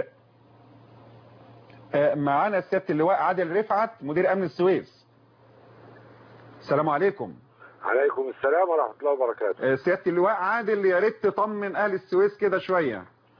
معانا سياده اللواء عادل رفعت مدير امن السويس السلام عليكم عليكم السلام ورحمة الله وبركاته سياده اللواء عادل يا ريت تطمن اهل السويس كده شويه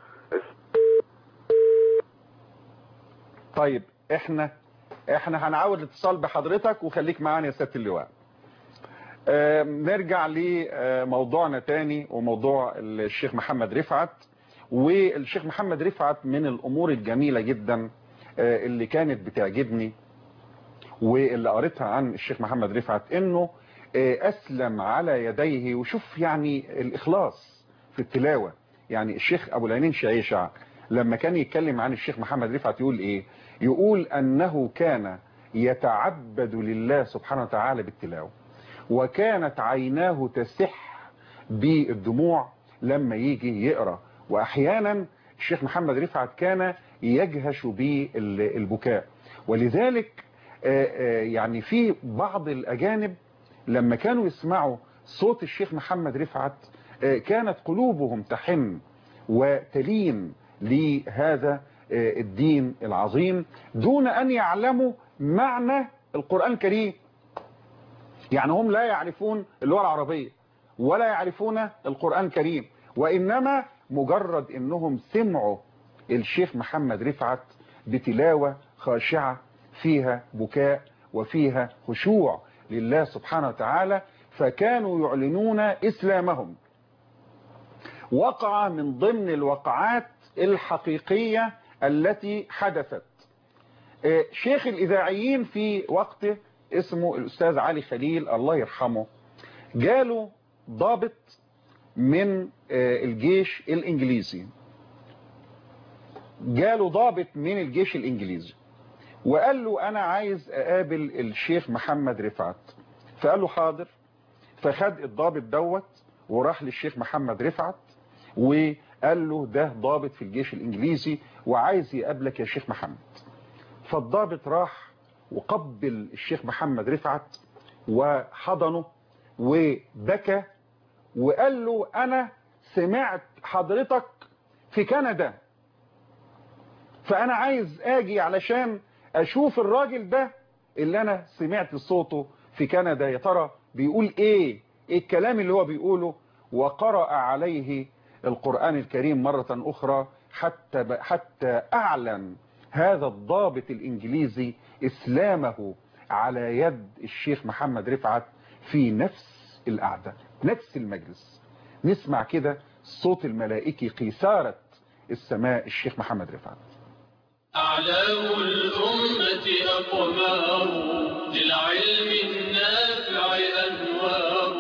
طيب احنا احنا هنعود الاتصال بحضرتك وخليك معانا يا سياده اللواء آه، نرجع لموضوعنا تاني وموضوع الشيخ محمد رفعت والشيخ محمد رفعت من الأمور الجميلة جدا آه، اللي كانت بتعجبني واللي قريتها عن الشيخ محمد رفعت انه آه، اسلم على يديه وشوف يعني الاخلاص في التلاوة يعني الشيخ ابو العينين شعيشع لما كان يتكلم عن الشيخ محمد رفعت يقول ايه يقول انه كان يتعبد لله سبحانه وتعالى بالتلاوة وكانت عيناه تسح بالدموع لما يجي يقرأ واحيانا الشيخ محمد رفعت كان يجهش بالبكاء ولذلك آه، آه، يعني في بعض الأجانب لما كانوا يسمعوا صوت الشيخ محمد رفعت آه، كانت قلوبهم تحن وتلين لهذا آه، الدين العظيم دون أن يعلموا معنى القرآن الكريم يعني هم لا يعرفون اللغة العربية ولا يعرفون القرآن الكريم وإنما مجرد أنهم سمعوا الشيخ محمد رفعت بتلاوة خاشعة فيها بكاء وفيها خشوع لله سبحانه وتعالى فكانوا يعلنون إسلامهم وقع من ضمن الوقعات الحقيقية التي حدثت آه، شيخ الإذاعيين في وقته اسمه الأستاذ علي خليل الله يرحمه جاله ضابط من آه، الجيش الإنجليزي جاله ضابط من الجيش الإنجليزي وقال له أنا عايز أقابل الشيخ محمد رفعت فقال له حاضر فخد الضابط دوت وراح للشيخ محمد رفعت وقال له ده ضابط في الجيش الإنجليزي وعايز يقابلك يا شيخ محمد فالضابط راح وقبل الشيخ محمد رفعت وحضنه وبكى وقال له أنا سمعت حضرتك في كندا فأنا عايز أجي علشان أشوف الراجل ده اللي أنا سمعت صوته في كندا يا ترى بيقول إيه إيه الكلام اللي هو بيقوله وقرأ عليه القرآن الكريم مرة أخرى حتى ب... حتى أعلن هذا الضابط الإنجليزي إسلامه على يد الشيخ محمد رفعت في نفس القعدة نفس المجلس نسمع كده صوت الملائكي قيثارة السماء الشيخ محمد رفعت أعلام الأمة أقمار للعلم النافع أنوار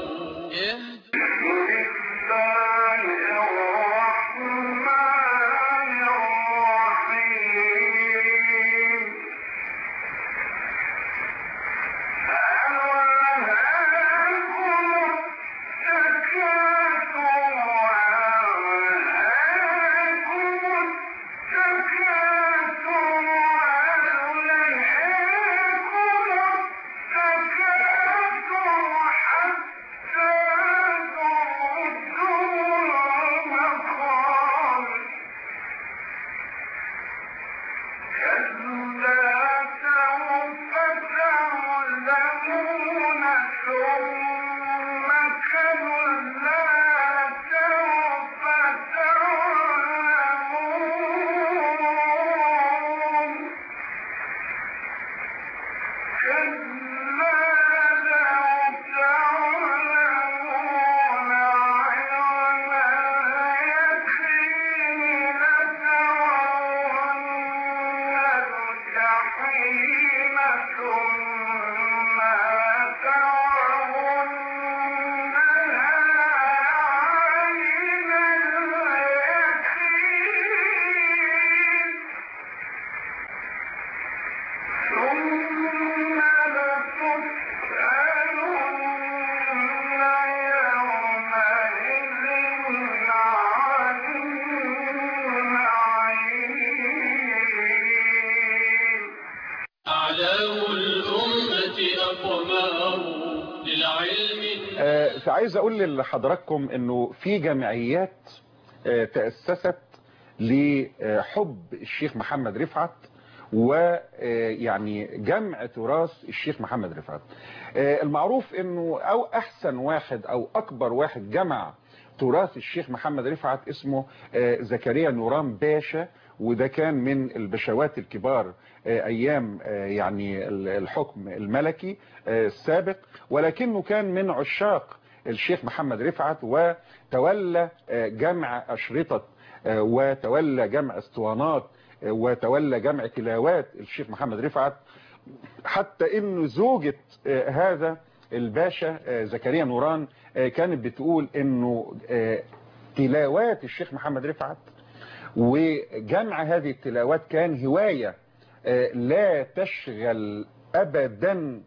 أعلام الأمة أقمار للعلم آه، فعايز اقول لحضراتكم انه في جمعيات آه، تأسست لحب الشيخ محمد رفعت ويعني جمع تراث الشيخ محمد رفعت آه، المعروف انه او احسن واحد او اكبر واحد جمع تراث الشيخ محمد رفعت اسمه آه، زكريا نوران باشا وده كان من البشوات الكبار آه، ايام آه، يعني ال- الحكم الملكي آه، السابق ولكنه كان من عشاق الشيخ محمد رفعت وتولى آه، جمع اشرطه آه، وتولى جمع اسطوانات آه، وتولى جمع تلاوات الشيخ محمد رفعت حتى انه زوجة آه، هذا الباشا آه، زكريا نوران آه، كانت بتقول انه آه، تلاوات الشيخ محمد رفعت وجمع هذه التلاوات كان هواية آه، لا تشغل ابدا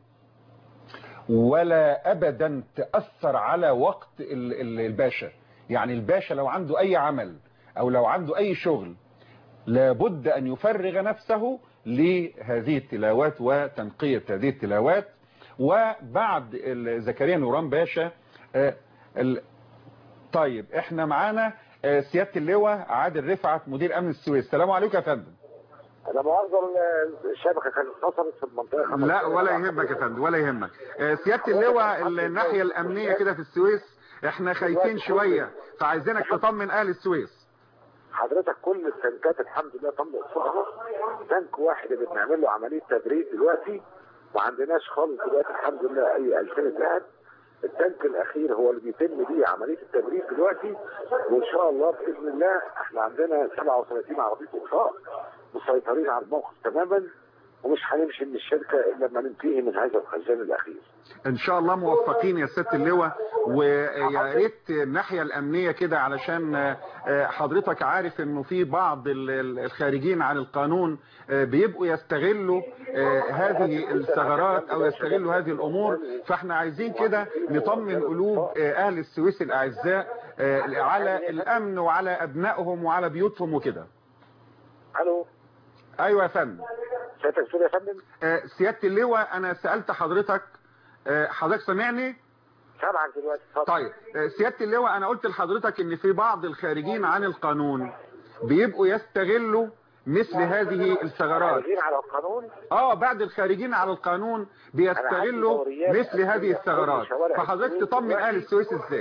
ولا ابدا تأثر على وقت ال- ال- الباشا يعني الباشا لو عنده اي عمل او لو عنده اي شغل لابد ان يفرغ نفسه لهذه التلاوات وتنقية هذه التلاوات وبعد ال- زكريا نوران باشا آه، ال- طيب احنا معانا آه، سيادة اللواء عادل رفعت مدير امن السويس السلام عليكم يا فندم انا مؤاخذه ال- الشبكه كانت فصلت في المنطقه خمس لا دقايق. ولا يهمك يا فندم ولا يهمك آه، سيادة اللواء الناحية الامنية كده في السويس احنا خايفين شوية فعايزينك تطمن اهل السويس حضرتك كل التنكات الحمد لله تم اطفائها تانك واحد اللي بنعمل له عمليه تبريد دلوقتي ما عندناش خالص دلوقتي الحمد لله اي الفينة ذهب التانك الاخير هو اللي بيتم بيه عمليه التبريد دلوقتي وان شاء الله باذن الله احنا عندنا 37 عربيه اطفاء مسيطرين على الموقف تماما ومش هنمشي من الشركه الا لما ننتهي من هذا الخزان الاخير ان شاء الله موفقين يا سياده اللواء ويا ريت الناحيه الامنيه كده علشان آه، حضرتك عارف انه في بعض ال- ال- الخارجين عن القانون آه، بيبقوا يستغلوا آه، هذه الثغرات او يستغلوا هذه الامور فاحنا عايزين كده نطمن قلوب آه، اهل السويس الاعزاء آه، على الامن وعلى ابنائهم وعلى بيوتهم وكده الو ايوه يا فندم سيادتك دكتور يا فندم آه، سياده اللواء انا سالت حضرتك آه، حضرتك سامعني سامعك دلوقتي اتفضل طيب آه، سيادة اللواء انا قلت لحضرتك ان في بعض الخارجين عن القانون بيبقوا يستغلوا مثل هذه الثغرات خارجين على القانون اه بعد الخارجين على القانون بيستغلوا مثل هذه الثغرات فحضرتك تطمن اهل السويس ازاي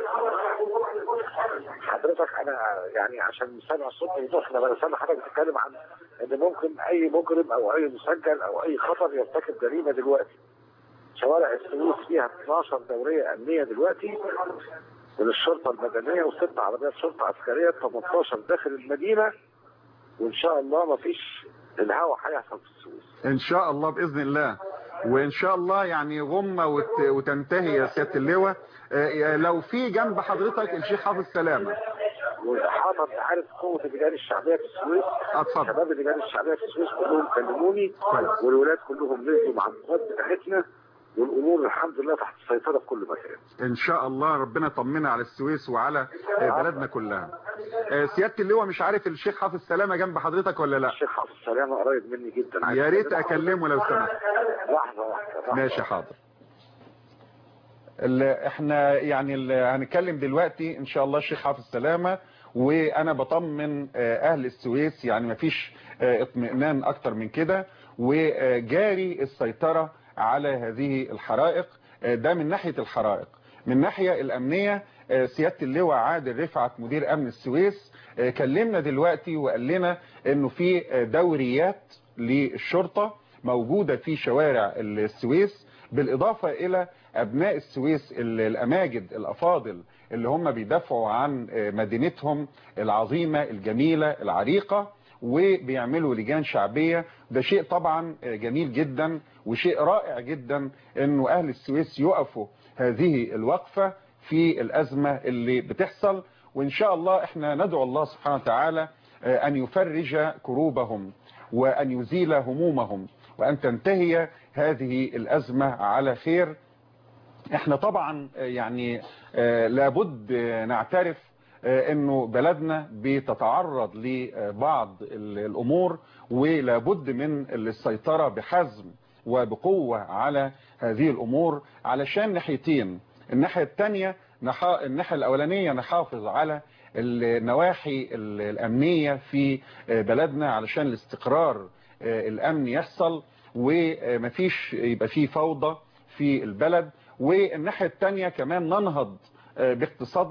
حضرتك انا يعني عشان سامع الصوت يوضح انا بسمع حضرتك بتتكلم عن ان ممكن اي مجرم او اي مسجل او اي خطر يرتكب جريمه دلوقتي شوارع السويس فيها 12 دوريه امنيه دلوقتي من الشرطه المدنيه وست عربيات شرطه عسكريه 18 داخل المدينه وان شاء الله ما فيش الهوا هيحصل في السويس ان شاء الله باذن الله وان شاء الله يعني غمة وت- وتنتهي يا سيادة اللواء آه، لو في جنب حضرتك الشيخ حافظ سلامة والاحاطه انت عارف قوه اللجان الشعبيه في السويس اتفضل شباب اللجان الشعبيه في السويس كلهم كلموني والولاد كلهم نزلوا مع القوات بتاعتنا والامور الحمد لله تحت السيطره في كل مكان ان شاء الله ربنا يطمنا على السويس وعلى آه، بلدنا كلها آه، سيادة اللواء مش عارف الشيخ حافظ سلامة جنب حضرتك ولا لا الشيخ حافظ سلامه قريب مني جدا عايز يا ريت أكلمه. اكلمه لو سمحت لحظه واحده لحظة ماشي حاضر ال- احنا يعني ال- هنتكلم دلوقتي ان شاء الله الشيخ حافظ سلامة وانا بطمن آه، اهل السويس يعني مفيش آه، اطمئنان اكتر من كده وجاري السيطرة على هذه الحرائق آه، ده من ناحية الحرائق من الناحية الامنية آه، سيادة اللواء عادل رفعت مدير امن السويس آه، كلمنا دلوقتي وقال لنا انه في آه، دوريات للشرطة موجودة في شوارع السويس بالإضافة إلى أبناء السويس ال- الأماجد الأفاضل اللي هم بيدافعوا عن آه، مدينتهم العظيمة الجميلة العريقة وبيعملوا لجان شعبية ده شيء طبعا آه، جميل جدا وشيء رائع جدا انه اهل السويس يقفوا هذه الوقفة في الازمة اللي بتحصل وان شاء الله احنا ندعو الله سبحانه وتعالى آه، ان يفرج كروبهم وان يزيل همومهم وان تنتهي هذه الازمة على خير احنا طبعا آه، يعني آه، لابد آه، نعترف آه، انه بلدنا بتتعرض لبعض ال- الامور ولابد من السيطرة بحزم وبقوة على هذه الامور علشان ناحيتين الناحية التانية نحا... الناحية الاولانية نحافظ على النواحي ال- الامنية في آه، بلدنا علشان الاستقرار آه، الامن يحصل ومفيش يبقى فيه فوضى في البلد والناحية التانية كمان ننهض آه، باقتصادنا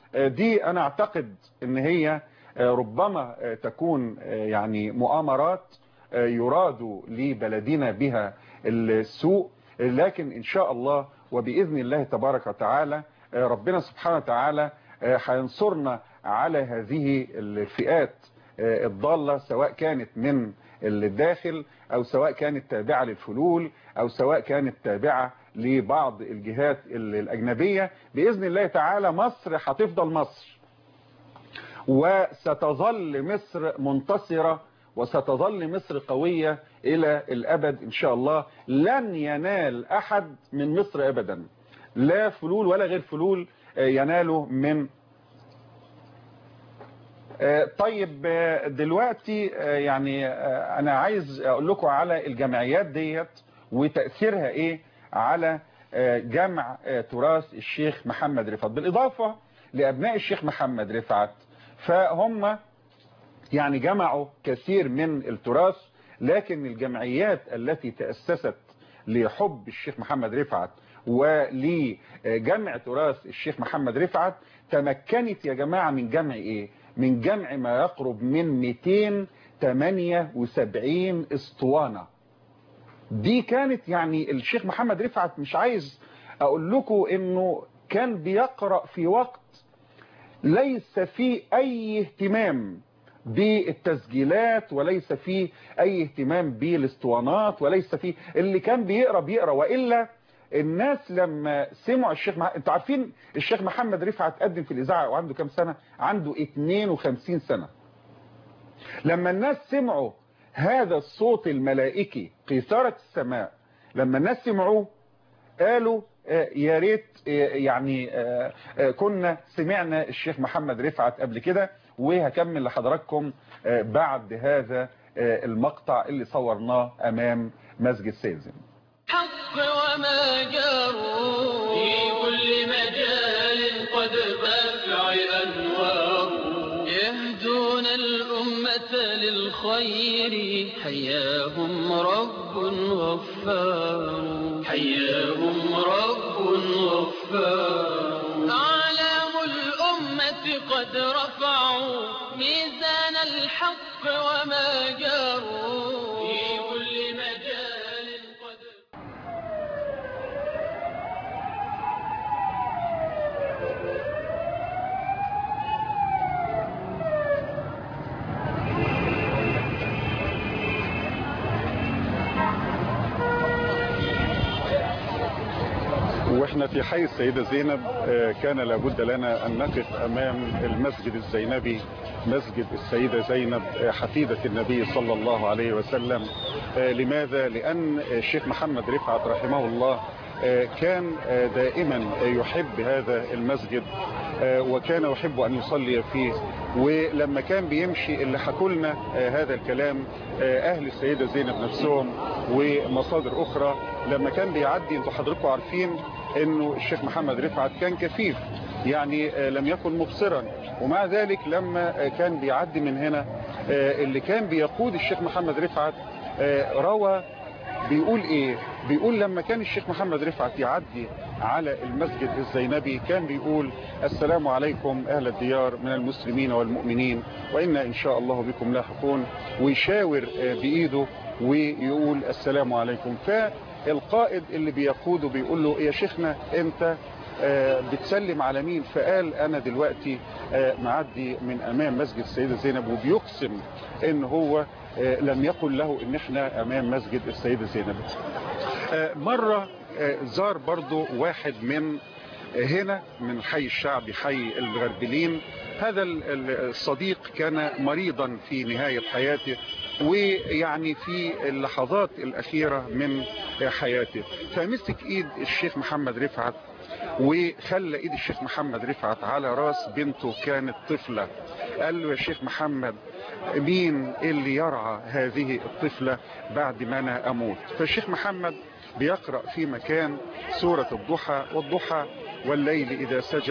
دي انا اعتقد ان هي ربما تكون يعني مؤامرات يراد لبلدنا بها السوء لكن ان شاء الله وباذن الله تبارك وتعالى ربنا سبحانه وتعالى هينصرنا على هذه الفئات الضالة سواء كانت من الداخل او سواء كانت تابعة للفلول او سواء كانت تابعة لبعض الجهات الاجنبية باذن الله تعالى مصر هتفضل مصر وستظل مصر منتصرة وستظل مصر قوية الى الابد ان شاء الله لن ينال احد من مصر ابدا لا فلول ولا غير فلول ينالوا من طيب دلوقتي يعني انا عايز اقول لكم على الجمعيات ديت وتأثيرها ايه على جمع تراث الشيخ محمد رفعت بالاضافة لابناء الشيخ محمد رفعت فهم يعني جمعوا كثير من التراث لكن الجمعيات التي تأسست لحب الشيخ محمد رفعت ولجمع تراث الشيخ محمد رفعت تمكنت يا جماعة من جمع ايه من جمع ما يقرب من 278 اسطوانة دي كانت يعني الشيخ محمد رفعت مش عايز اقول لكم انه كان بيقرأ في وقت ليس فيه اي اهتمام بالتسجيلات وليس فيه اي اهتمام بالاسطوانات وليس فيه اللي كان بيقرأ بيقرأ وإلا الناس لما سمعوا الشيخ مح... انتوا عارفين الشيخ محمد رفعت قدم في الاذاعه وعنده كام سنه عنده 52 سنه لما الناس سمعوا هذا الصوت الملائكي قيثاره السماء لما الناس سمعوه قالوا آه يا ريت آه يعني آه كنا سمعنا الشيخ محمد رفعت قبل كده وهكمل لحضراتكم بعد هذا المقطع اللي صورناه امام مسجد سيزن حق وما جاروا في كل مجال قد بفع أنوار يهدون الأمة للخير حياهم رب غفار حياهم رب غفار أعلام الأمة قد رفعوا ميزان الحق وما جاروا في كل مجال قد واحنا في حي السيدة زينب كان لابد لنا ان نقف امام المسجد الزينبي مسجد السيدة زينب حفيدة النبي صلى الله عليه وسلم لماذا لان الشيخ محمد رفعت رحمه الله كان دائما يحب هذا المسجد وكان يحب ان يصلي فيه ولما كان بيمشي اللي حكولنا هذا الكلام اهل السيدة زينب نفسهم ومصادر اخرى لما كان بيعدي انتوا حضراتكم عارفين انه الشيخ محمد رفعت كان كفيف يعني لم يكن مبصرا ومع ذلك لما كان بيعدي من هنا اللي كان بيقود الشيخ محمد رفعت روى بيقول ايه بيقول لما كان الشيخ محمد رفعت يعدي على المسجد الزينبي كان بيقول السلام عليكم اهل الديار من المسلمين والمؤمنين وإنا ان شاء الله بكم لاحقون ويشاور بايده ويقول السلام عليكم فالقائد اللي بيقوده بيقول له يا شيخنا انت بتسلم على مين فقال انا دلوقتي معدي من امام مسجد السيدة زينب وبيقسم ان هو لم يقل له ان احنا امام مسجد السيدة زينب مرة زار برضو واحد من هنا من حي الشعبي حي الغربلين هذا الصديق كان مريضا في نهاية حياته ويعني في اللحظات الأخيرة من حياته فمسك ايد الشيخ محمد رفعت وخلى ايد الشيخ محمد رفعت على راس بنته كانت طفلة قال له يا شيخ محمد مين اللي يرعى هذه الطفلة بعد ما انا اموت فالشيخ محمد بيقرأ في مكان سورة الضحى والضحى والليل إذا سجى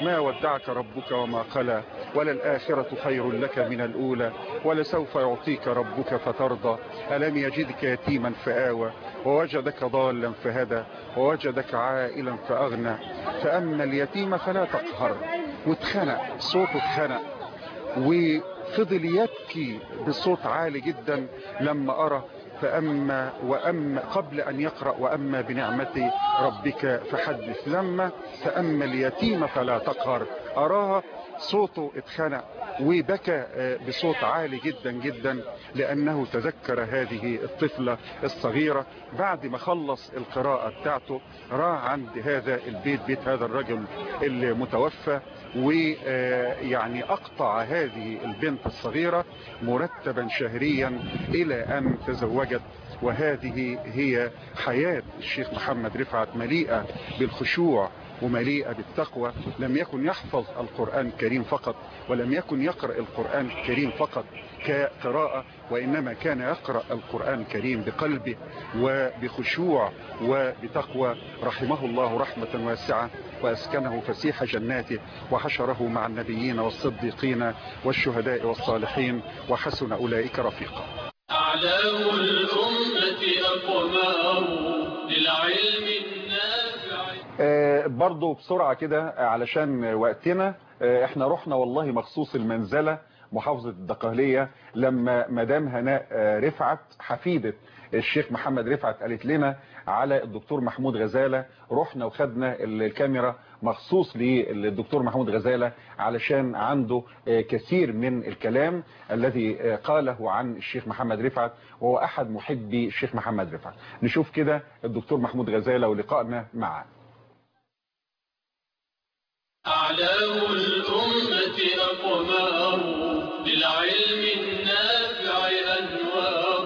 ما ودعك ربك وما قلى وللآخرة خير لك من الأولى ولسوف يعطيك ربك فترضى ألم يجدك يتيما فآوى ووجدك ضالا فهدى ووجدك عائلا فأغنى فأما اليتيم فلا تقهر واتخنق صوته اتخنق وفضل يبكي بصوت عالي جدا لما أرى فأما وأما قبل أن يقرأ وأما بنعمة ربك فحدث لما فأما اليتيم فلا تقهر أراها صوته اتخنق وبكى بصوت عالي جدا جدا لأنه تذكر هذه الطفلة الصغيرة بعد ما خلص القراءة بتاعته راح عند هذا البيت بيت هذا الرجل المتوفى ويعني أقطع هذه البنت الصغيرة مرتبا شهريا إلى أن تزوجت وهذه هي حياة الشيخ محمد رفعت مليئة بالخشوع ومليئة بالتقوى لم يكن يحفظ القرآن الكريم فقط ولم يكن يقرأ القرآن الكريم فقط كقراءة وإنما كان يقرأ القرآن الكريم بقلبه وبخشوع وبتقوى رحمه الله رحمة واسعة وأسكنه فسيح جناته وحشره مع النبيين والصديقين والشهداء والصالحين وحسن أولئك رفيقا أعلام الأمة أقمار للعلم النافع آه، برضو بسرعة كده علشان وقتنا آه، احنا رحنا والله مخصوص المنزلة محافظة الدقهلية لما مدام هناء آه، رفعت حفيدة الشيخ محمد رفعت قالت لنا على الدكتور محمود غزالة رحنا وخدنا الكاميرا مخصوص للدكتور محمود غزالة علشان عنده كثير من الكلام الذي قاله عن الشيخ محمد رفعت وهو أحد محبي الشيخ محمد رفعت نشوف كده الدكتور محمود غزالة ولقائنا معه أعلام الأمة أقمار للعلم النافع أنوار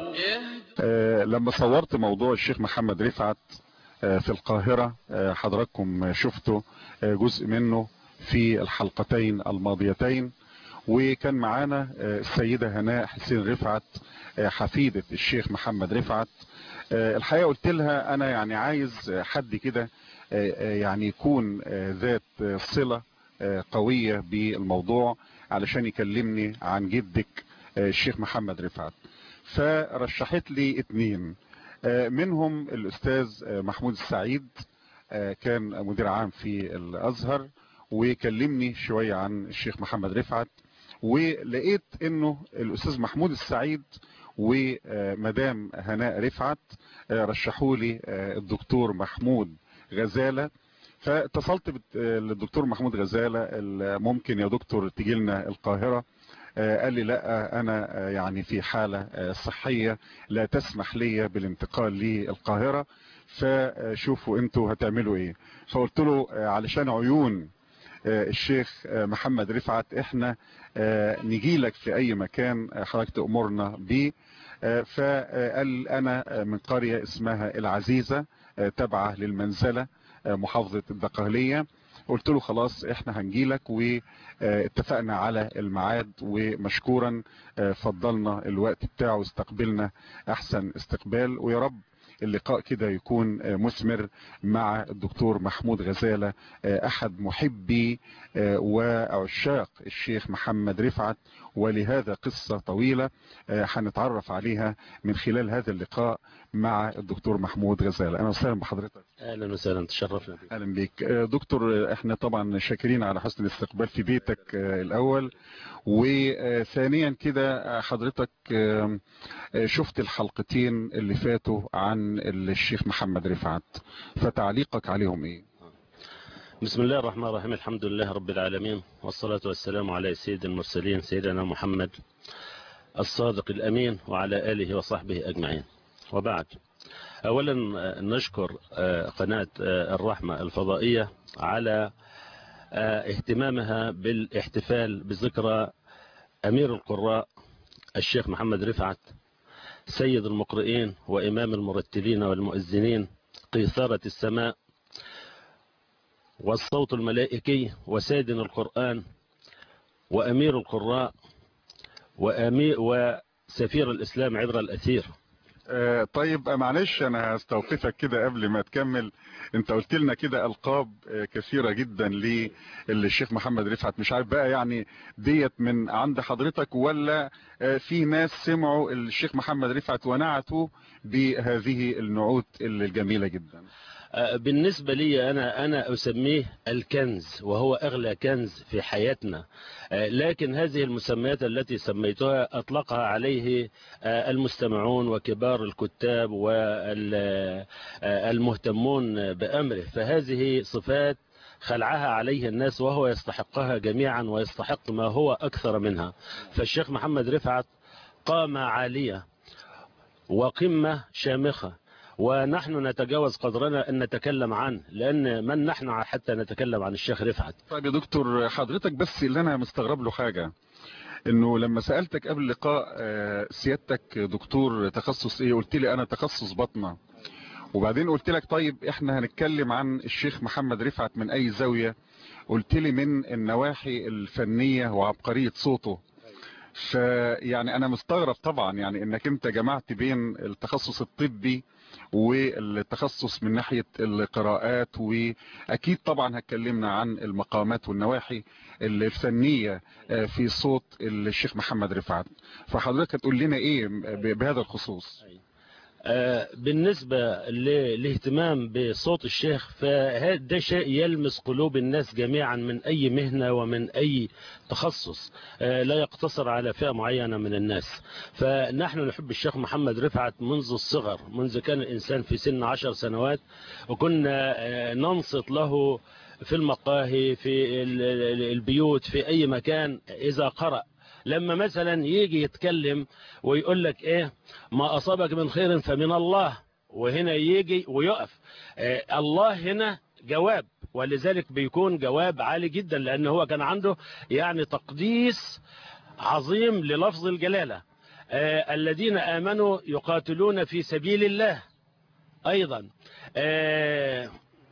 آه، لما صورت موضوع الشيخ محمد رفعت آه، في القاهرة آه، حضراتكم شفتوا جزء منه في الحلقتين الماضيتين وكان معانا السيدة هناء حسين رفعت حفيدة الشيخ محمد رفعت الحقيقة قلت لها أنا يعني عايز حد كده يعني يكون ذات صلة قوية بالموضوع علشان يكلمني عن جدك الشيخ محمد رفعت فرشحت لي اتنين منهم الأستاذ محمود السعيد كان مدير عام في الأزهر وكلمني شوية عن الشيخ محمد رفعت ولقيت انه الأستاذ محمود السعيد ومدام هناء رفعت رشحوا لي الدكتور محمود غزالة فاتصلت للدكتور محمود غزالة ممكن يا دكتور تجي لنا القاهرة قال لي لا انا يعني في حالة صحية لا تسمح لي بالانتقال للقاهرة فشوفوا انتوا هتعملوا ايه فقلت له علشان عيون الشيخ محمد رفعت احنا نجي لك في اي مكان حضرتك تأمرنا بيه فقال انا من قرية اسمها العزيزة تابعة للمنزلة محافظة الدقهلية قلت له خلاص احنا هنجيلك واتفقنا على الميعاد ومشكورا فضلنا الوقت بتاعه واستقبلنا احسن استقبال ويا رب اللقاء كده يكون مثمر مع الدكتور محمود غزالة احد محبي وعشاق الشيخ محمد رفعت ولهذا قصة طويلة هنتعرف عليها من خلال هذا اللقاء مع الدكتور محمود غزالة اهلا وسهلا بحضرتك اهلا وسهلا تشرفنا بك اهلا بيك دكتور احنا طبعا شاكرين على حسن الاستقبال في بيتك الاول وثانيا كده حضرتك شفت الحلقتين اللي فاتوا عن الشيخ محمد رفعت فتعليقك عليهم ايه بسم الله الرحمن الرحيم الحمد لله رب العالمين والصلاة والسلام على سيد المرسلين سيدنا محمد الصادق الأمين وعلى آله وصحبه أجمعين وبعد أولا نشكر قناة الرحمة الفضائية على اهتمامها بالاحتفال بذكرى أمير القراء الشيخ محمد رفعت سيد المقرئين وإمام المرتلين والمؤذنين قيثارة السماء والصوت الملائكي وسادن القرآن وأمير القراء وأمير وسفير الإسلام عبر الأثير آه، طيب آه، معلش انا هستوقفك كده قبل ما تكمل انت قلت لنا كده القاب آه، كثيره جدا للشيخ محمد رفعت مش عارف بقى يعني ديت من عند حضرتك ولا آه، في ناس سمعوا الشيخ محمد رفعت ونعتوا بهذه النعوت الجميله جدا آه، بالنسبة لي أنا أنا أسميه الكنز وهو أغلى كنز في حياتنا آه، لكن هذه المسميات التي سميتها أطلقها عليه آه، المستمعون وكبار الكتاب والمهتمون بأمره فهذه صفات خلعها عليه الناس وهو يستحقها جميعا ويستحق ما هو أكثر منها فالشيخ محمد رفعت قامة عالية وقمة شامخة ونحن نتجاوز قدرنا أن نتكلم عنه لأن من نحن حتى نتكلم عن الشيخ رفعت طيب يا دكتور حضرتك بس اللي انا مستغرب له حاجه انه لما سالتك قبل اللقاء آه، سيادتك دكتور تخصص ايه قلت لي انا تخصص بطنه وبعدين قلت لك طيب احنا هنتكلم عن الشيخ محمد رفعت من اي زاويه قلت لي من النواحي الفنيه وعبقريه صوته فيعني انا مستغرب طبعا يعني انك انت جمعت بين التخصص الطبي والتخصص من ناحية القراءات واكيد طبعا هتكلمنا عن المقامات والنواحي الفنية آه، في صوت الشيخ محمد رفعت فحضرتك هتقول لنا ايه ب- بهذا الخصوص آه، بالنسبة للاهتمام بصوت الشيخ فهذا شيء يلمس قلوب الناس جميعا من أي مهنة ومن أي تخصص آه، لا يقتصر على فئة معينة من الناس فنحن نحب الشيخ محمد رفعت منذ الصغر منذ كان الإنسان في سن عشر سنوات وكنا آه، ننصت له في المقاهي في ال- ال- البيوت في أي مكان إذا قرأ لما مثلا يجي يتكلم ويقول لك ايه ما اصابك من خير فمن الله وهنا يجي ويقف آه الله هنا جواب ولذلك بيكون جواب عالي جدا لان هو كان عنده يعني تقديس عظيم للفظ الجلالة آه الذين آمنوا يقاتلون في سبيل الله أيضا آه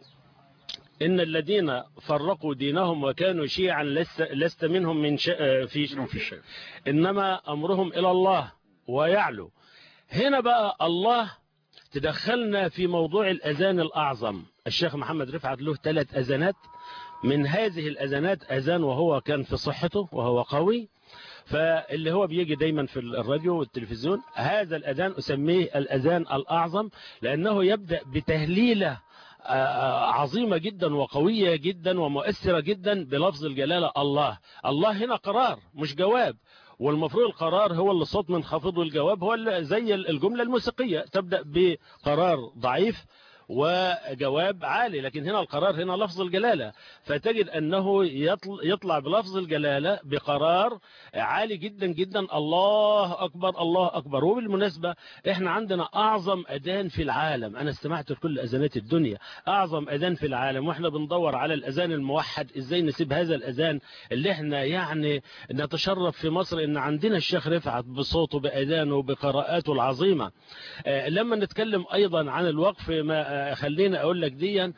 إن الذين فرقوا دينهم وكانوا شيعا لست, لست منهم من شيء في شيء إنما أمرهم إلى الله ويعلو هنا بقى الله تدخلنا في موضوع الأذان الأعظم الشيخ محمد رفعت له ثلاث أذانات من هذه الأذانات أذان وهو كان في صحته وهو قوي فاللي هو بيجي دايما في الراديو والتلفزيون هذا الأذان أسميه الأذان الأعظم لأنه يبدأ بتهليله عظيمة جدا وقوية جدا ومؤثرة جدا بلفظ الجلالة الله الله هنا قرار مش جواب والمفروض القرار هو اللي صوت منخفض والجواب هو اللي زي الجملة الموسيقية تبدأ بقرار ضعيف وجواب عالي لكن هنا القرار هنا لفظ الجلالة فتجد أنه يطلع بلفظ الجلالة بقرار عالي جدا جدا الله أكبر الله أكبر وبالمناسبة احنا عندنا أعظم أذان في العالم أنا استمعت لكل أذانات الدنيا أعظم أذان في العالم وإحنا بندور على الأذان الموحد إزاي نسيب هذا الأذان اللي احنا يعني نتشرف في مصر إن عندنا الشيخ رفعت بصوته بأذانه بقراءاته العظيمة لما نتكلم أيضا عن الوقف ما خلينا أقول لك ديا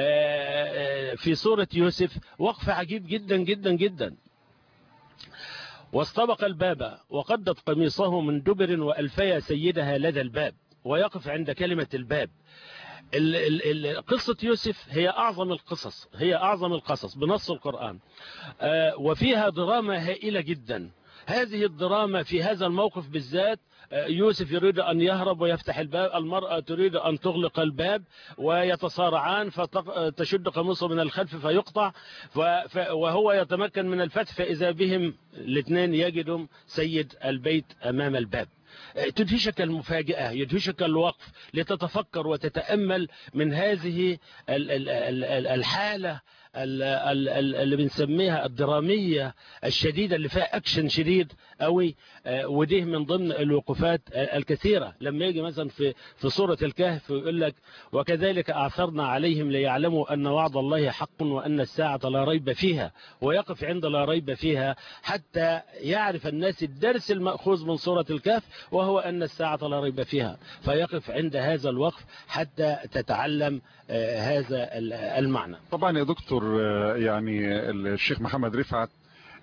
في سورة يوسف وقف عجيب جدا جدا جدا واستبق الباب وقدت قميصه من دبر وألفيا سيدها لدى الباب ويقف عند كلمة الباب قصة يوسف هي أعظم القصص هي أعظم القصص بنص القرآن وفيها دراما هائلة جدا هذه الدراما في هذا الموقف بالذات يوسف يريد أن يهرب ويفتح الباب المرأة تريد أن تغلق الباب ويتصارعان فتشد قميصه من الخلف فيقطع وهو يتمكن من الفتح فإذا بهم الاثنين يجدهم سيد البيت أمام الباب تدهشك المفاجأة يدهشك الوقف لتتفكر وتتأمل من هذه الحالة اللي بنسميها الدرامية الشديدة اللي فيها أكشن شديد قوي وديه من ضمن الوقوفات الكثيرة لما يجي مثلا في في سورة الكهف يقول لك وكذلك أعثرنا عليهم ليعلموا أن وعد الله حق وأن الساعة لا ريب فيها ويقف عند لا ريب فيها حتى يعرف الناس الدرس المأخوذ من سورة الكهف وهو أن الساعة لا ريب فيها فيقف عند هذا الوقف حتى تتعلم هذا المعنى طبعا يا دكتور يعني الشيخ محمد رفعت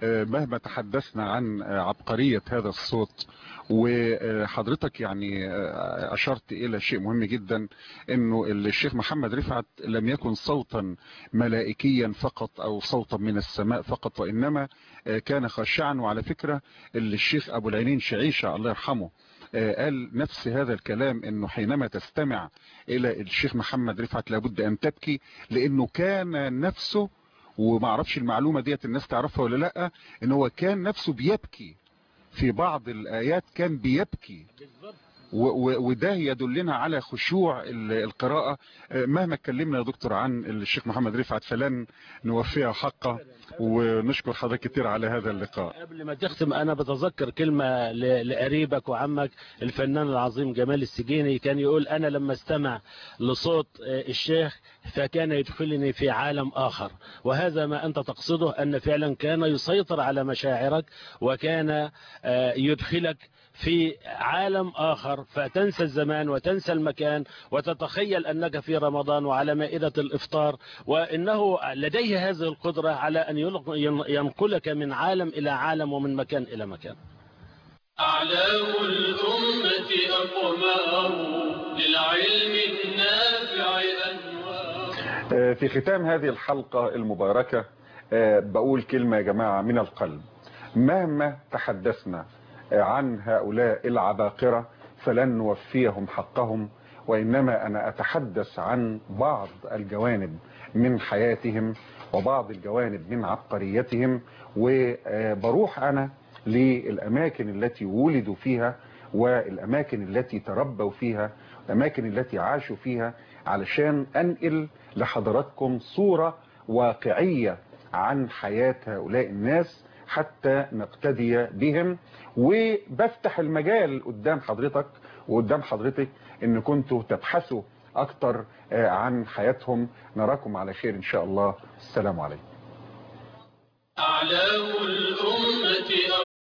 آه، مهما تحدثنا عن آه، عبقرية هذا الصوت وحضرتك يعني آه، أشرت إلى شيء مهم جدا أنه الشيخ محمد رفعت لم يكن صوتا ملائكيا فقط أو صوتا من السماء فقط وإنما آه، كان خاشعا وعلى فكرة الشيخ أبو العينين شعيشة الله يرحمه آه، قال نفس هذا الكلام انه حينما تستمع الى الشيخ محمد رفعت لابد ان تبكي لانه كان نفسه وما اعرفش المعلومة ديت الناس تعرفها ولا لا ان هو كان نفسه بيبكي في بعض الايات كان بيبكي و- و- وده يدلنا على خشوع ال- القراءة آه، مهما اتكلمنا يا دكتور عن الشيخ محمد رفعت فلن نوفيها حقه ونشكر حضرتك كتير على هذا اللقاء قبل ما تختم انا بتذكر كلمة ل- لقريبك وعمك الفنان العظيم جمال السجيني كان يقول انا لما استمع لصوت آه، الشيخ فكان يدخلني في عالم اخر وهذا ما انت تقصده ان فعلا كان يسيطر على مشاعرك وكان آه، يدخلك في عالم آخر فتنسى الزمان وتنسى المكان وتتخيل أنك في رمضان وعلى مائدة الإفطار وإنه لديه هذه القدرة على أن يلق- ين- ينقلك من عالم إلى عالم ومن مكان إلى مكان أعلام الأمة أقمار للعلم النافع أنوار آه، في ختام هذه الحلقة المباركة آه، بقول كلمة يا جماعة من القلب مهما تحدثنا آه، عن هؤلاء العباقرة فلن نوفيهم حقهم وإنما أنا أتحدث عن بعض الجوانب من حياتهم وبعض الجوانب من عبقريتهم وبروح أنا للأماكن التي ولدوا فيها والأماكن التي تربوا فيها الأماكن التي عاشوا فيها علشان أنقل لحضراتكم صورة واقعية عن حياة هؤلاء الناس حتى نقتدي بهم وبفتح المجال قدام حضرتك وقدام حضرتك ان كنتوا تبحثوا اكتر آه، عن حياتهم نراكم على خير ان شاء الله السلام عليكم أعلام